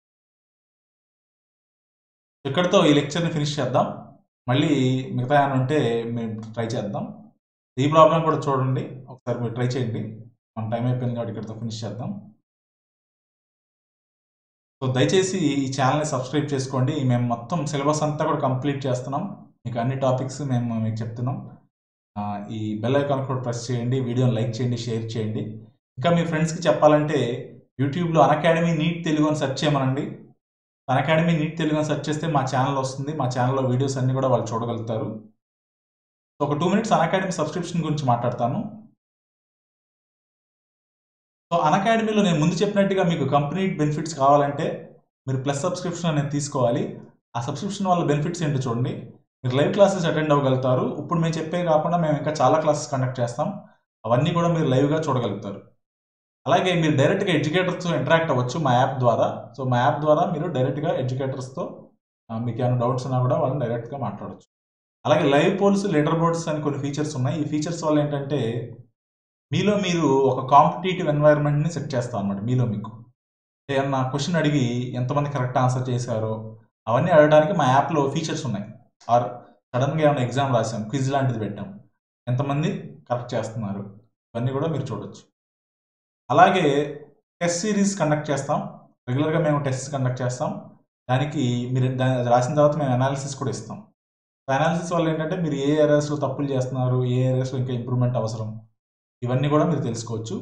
ఇక్కడితో ఈ లెక్చర్ని ఫినిష్ చేద్దాం మళ్ళీ మిగతా ఏమైనా ఉంటే మేము ట్రై చేద్దాం ఈ ప్రాబ్లం కూడా చూడండి ఒకసారి మీరు ట్రై చేయండి మన టైం అయిపోయింది కాబట్టి ఇక్కడితో ఫినిష్ చేద్దాం సో దయచేసి ఈ ఛానల్ని సబ్స్క్రైబ్ చేసుకోండి మేము మొత్తం సిలబస్ అంతా కూడా కంప్లీట్ చేస్తున్నాం మీకు అన్ని టాపిక్స్ మేము మీకు చెప్తున్నాం ఈ బెల్ ఐకాన్ కూడా ప్రెస్ చేయండి వీడియోని లైక్ చేయండి షేర్ చేయండి ఇంకా మీ ఫ్రెండ్స్కి చెప్పాలంటే యూట్యూబ్లో అకాడమీ నీట్ తెలుగు అని సెర్చ్ చేయమనండి అకాడమీ నీట్ తెలుగు అని సెర్చ్ చేస్తే మా ఛానల్ వస్తుంది మా ఛానల్లో వీడియోస్ అన్నీ కూడా వాళ్ళు చూడగలుగుతారు సో ఒక టూ మినిట్స్ అకాడమీ సబ్స్క్రిప్షన్ గురించి మాట్లాడతాను సో అకాడమీలో నేను ముందు చెప్పినట్టుగా మీకు కంపెనీ బెనిఫిట్స్ కావాలంటే మీరు ప్లస్ సబ్స్క్రిప్షన్ అనేది తీసుకోవాలి ఆ సబ్స్క్రిప్షన్ వల్ల బెనిఫిట్స్ ఏంటో చూడండి మీరు లైవ్ క్లాసెస్ అటెండ్ అవ్వగలుగుతారు ఇప్పుడు మేము చెప్పే కాకుండా మేము ఇంకా చాలా క్లాసెస్ కండక్ట్ చేస్తాం అవన్నీ కూడా మీరు లైవ్గా చూడగలుగుతారు అలాగే మీరు డైరెక్ట్గా ఎడ్యుకేటర్స్తో ఇంటరాక్ట్ అవ్వచ్చు మా యాప్ ద్వారా సో మా యాప్ ద్వారా మీరు డైరెక్ట్గా ఎడ్యుకేటర్స్తో మీకు ఏమైనా డౌట్స్ ఉన్నా కూడా వాళ్ళని డైరెక్ట్గా మాట్లాడవచ్చు అలాగే లైవ్ పోల్స్ లీడర్ బోర్డ్స్ అని కొన్ని ఫీచర్స్ ఉన్నాయి ఈ ఫీచర్స్ వల్ల ఏంటంటే మీలో మీరు ఒక కాంపిటేటివ్ ఎన్వైరన్మెంట్ని సెట్ చేస్తాం అనమాట మీలో మీకు ఏమన్నా క్వశ్చన్ అడిగి ఎంతమంది కరెక్ట్ ఆన్సర్ చేశారో అవన్నీ అడగడానికి మా యాప్లో ఫీచర్స్ ఉన్నాయి ఆర్ సడన్గా ఏమైనా ఎగ్జామ్ రాసాం క్విజ్ లాంటిది పెట్టాం ఎంతమంది కరెక్ట్ చేస్తున్నారు ఇవన్నీ కూడా మీరు చూడొచ్చు అలాగే టెస్ట్ సిరీస్ కండక్ట్ చేస్తాం రెగ్యులర్గా మేము టెస్ట్ కండక్ట్ చేస్తాం దానికి మీరు దాని రాసిన తర్వాత మేము అనాలిసిస్ కూడా ఇస్తాం అనాలిసిస్ వల్ల ఏంటంటే మీరు ఏ ఏరియాస్లో తప్పులు చేస్తున్నారు ఏ ఏరియాస్లో ఇంకా ఇంప్రూవ్మెంట్ అవసరం ఇవన్నీ కూడా మీరు తెలుసుకోవచ్చు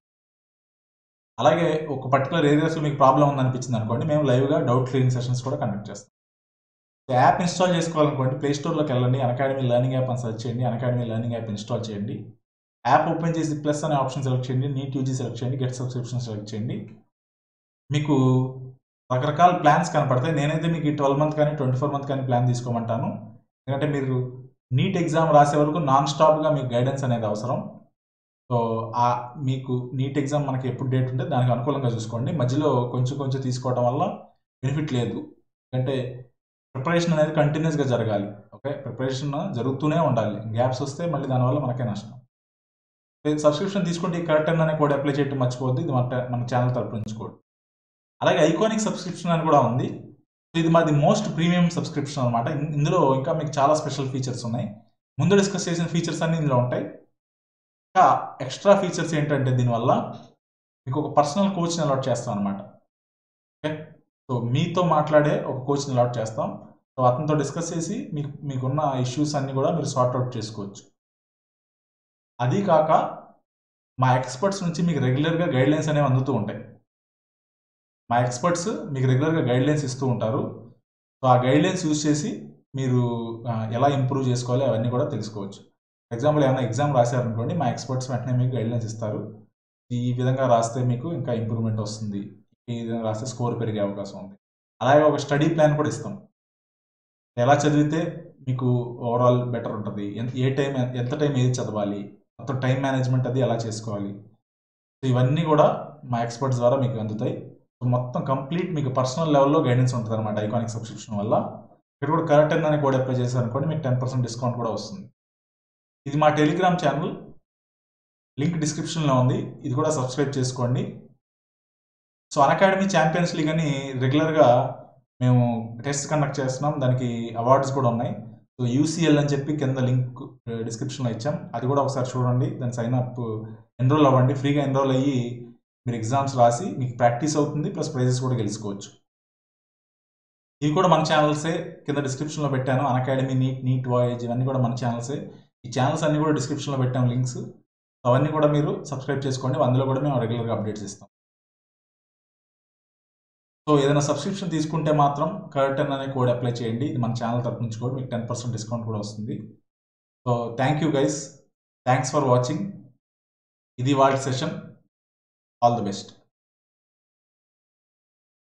అలాగే ఒక పర్టికులర్ ఏరియాస్లో మీకు ప్రాబ్లం ఉందనిపించింది అనుకోండి మేము లైవ్గా డౌట్ క్లియరింగ్ సెషన్స్ కూడా కండక్ట్ చేస్తాం యాప్ ఇన్స్టాల్ చేసుకోవాలనుకోండి ప్లే స్టోర్లోకి వెళ్ళండి అకాడమీ లెర్నింగ్ యాప్ అని సెర్చ్ చేయండి అకాడమీ లెర్నింగ్ యాప్ ఇన్స్టాల్ చేయండి యాప్ ఓపెన్ చేసి ప్లస్ అనే ఆప్షన్ సెలెక్ట్ చేయండి నీట్ యూజీ సెలెక్ట్ చేయండి గెట్ సబ్స్క్రిప్షన్ సెలెక్ట్ చేయండి మీకు రకరకాల ప్లాన్స్ కనపడతాయి నేనైతే మీకు ఈ ట్వెల్వ్ మంత్ కానీ ట్వంటీ ఫోర్ మంత్ కానీ ప్లాన్ తీసుకోమంటాను ఎందుకంటే మీరు నీట్ ఎగ్జామ్ రాసే వరకు నాన్ స్టాప్గా మీకు గైడెన్స్ అనేది అవసరం సో ఆ మీకు నీట్ ఎగ్జామ్ మనకి ఎప్పుడు డేట్ ఉంటే దానికి అనుకూలంగా చూసుకోండి మధ్యలో కొంచెం కొంచెం తీసుకోవడం వల్ల బెనిఫిట్ లేదు ఎందుకంటే ప్రిపరేషన్ అనేది కంటిన్యూస్గా జరగాలి ఓకే ప్రిపరేషన్ జరుగుతూనే ఉండాలి గ్యాప్స్ వస్తే మళ్ళీ దానివల్ల మనకే నష్టం సబ్స్క్రిప్షన్ తీసుకుంటే ఈ కరెక్ట్ అనే కోడ్ అప్లై చేయడం మర్చిపోద్ది ఇది మన మన ఛానల్ తరపు నుంచి కోడ్ అలాగే ఐకానిక్ సబ్స్క్రిప్షన్ అని కూడా ఉంది ఇది మాది మోస్ట్ ప్రీమియం సబ్స్క్రిప్షన్ అనమాట ఇందులో ఇంకా మీకు చాలా స్పెషల్ ఫీచర్స్ ఉన్నాయి ముందు డిస్కస్ చేసిన ఫీచర్స్ అన్ని ఇందులో ఉంటాయి ఇంకా ఎక్స్ట్రా ఫీచర్స్ ఏంటంటే దీనివల్ల మీకు ఒక పర్సనల్ కోచ్ని అలాట్ చేస్తాం అనమాట ఓకే సో మీతో మాట్లాడే ఒక కోచ్ని అలాట్ చేస్తాం సో అతనితో డిస్కస్ చేసి మీకు మీకున్న ఇష్యూస్ అన్ని కూడా మీరు సార్ట్ అవుట్ చేసుకోవచ్చు అది కాక మా ఎక్స్పర్ట్స్ నుంచి మీకు రెగ్యులర్గా గైడ్లైన్స్ అనేవి అందుతూ ఉంటాయి మా ఎక్స్పర్ట్స్ మీకు రెగ్యులర్గా గైడ్లైన్స్ ఇస్తూ ఉంటారు సో ఆ గైడ్లైన్స్ యూజ్ చేసి మీరు ఎలా ఇంప్రూవ్ చేసుకోవాలి అవన్నీ కూడా తెలుసుకోవచ్చు ఎగ్జాంపుల్ ఏమైనా ఎగ్జామ్ రాశారనుకోండి మా ఎక్స్పర్ట్స్ వెంటనే మీకు గైడ్లైన్స్ ఇస్తారు ఈ విధంగా రాస్తే మీకు ఇంకా ఇంప్రూవ్మెంట్ వస్తుంది ఈ విధంగా రాస్తే స్కోర్ పెరిగే అవకాశం ఉంది అలాగే ఒక స్టడీ ప్లాన్ కూడా ఇస్తాం ఎలా చదివితే మీకు ఓవరాల్ బెటర్ ఉంటుంది ఎంత ఏ టైం ఎంత టైం ఏది చదవాలి మొత్తం టైం మేనేజ్మెంట్ అది ఎలా చేసుకోవాలి సో ఇవన్నీ కూడా మా ఎక్స్పర్ట్స్ ద్వారా మీకు అందుతాయి సో మొత్తం కంప్లీట్ మీకు పర్సనల్ లెవెల్లో గైడెన్స్ ఉంటుంది అనమాట ఐకానిక్ సబ్స్క్రిప్షన్ వల్ల ఇక్కడ కూడా కరెక్ట్ అని కోడ్ అప్లై చేశారనుకోండి మీకు టెన్ పర్సెంట్ డిస్కౌంట్ కూడా వస్తుంది ఇది మా టెలిగ్రామ్ ఛానల్ లింక్ డిస్క్రిప్షన్లో ఉంది ఇది కూడా సబ్స్క్రైబ్ చేసుకోండి సో అకాడమీ ఛాంపియన్స్ లీగ్ అని రెగ్యులర్గా మేము టెస్ట్ కండక్ట్ చేస్తున్నాం దానికి అవార్డ్స్ కూడా ఉన్నాయి సో యూసీఎల్ అని చెప్పి కింద లింక్ డిస్క్రిప్షన్లో ఇచ్చాం అది కూడా ఒకసారి చూడండి దాని సైన్ అప్ ఎన్రోల్ అవ్వండి ఫ్రీగా ఎన్రోల్ అయ్యి మీరు ఎగ్జామ్స్ రాసి మీకు ప్రాక్టీస్ అవుతుంది ప్లస్ ప్రైజెస్ కూడా గెలుచుకోవచ్చు ఇవి కూడా మన ఛానల్సే కింద డిస్క్రిప్షన్లో పెట్టాను అకాడమీ నీట్ నీట్ వాయేజ్ ఇవన్నీ కూడా మన ఛానల్సే ఈ ఛానల్స్ అన్ని కూడా డిస్క్రిప్షన్లో పెట్టాం లింక్స్ అవన్నీ కూడా మీరు సబ్స్క్రైబ్ చేసుకోండి అందులో కూడా మేము రెగ్యులర్గా అప్డేట్స్ ఇస్తాం సో ఏదైనా సబ్స్క్రిప్షన్ తీసుకుంటే మాత్రం కర్టన్ అనే కోడ్ అప్లై చేయండి ఇది మన ఛానల్ తరపు నుంచి కూడా మీకు టెన్ పర్సెంట్ డిస్కౌంట్ కూడా వస్తుంది so thank you guys thanks for watching ఇది వాళ్ళ సెషన్ ఆల్ ది బెస్ట్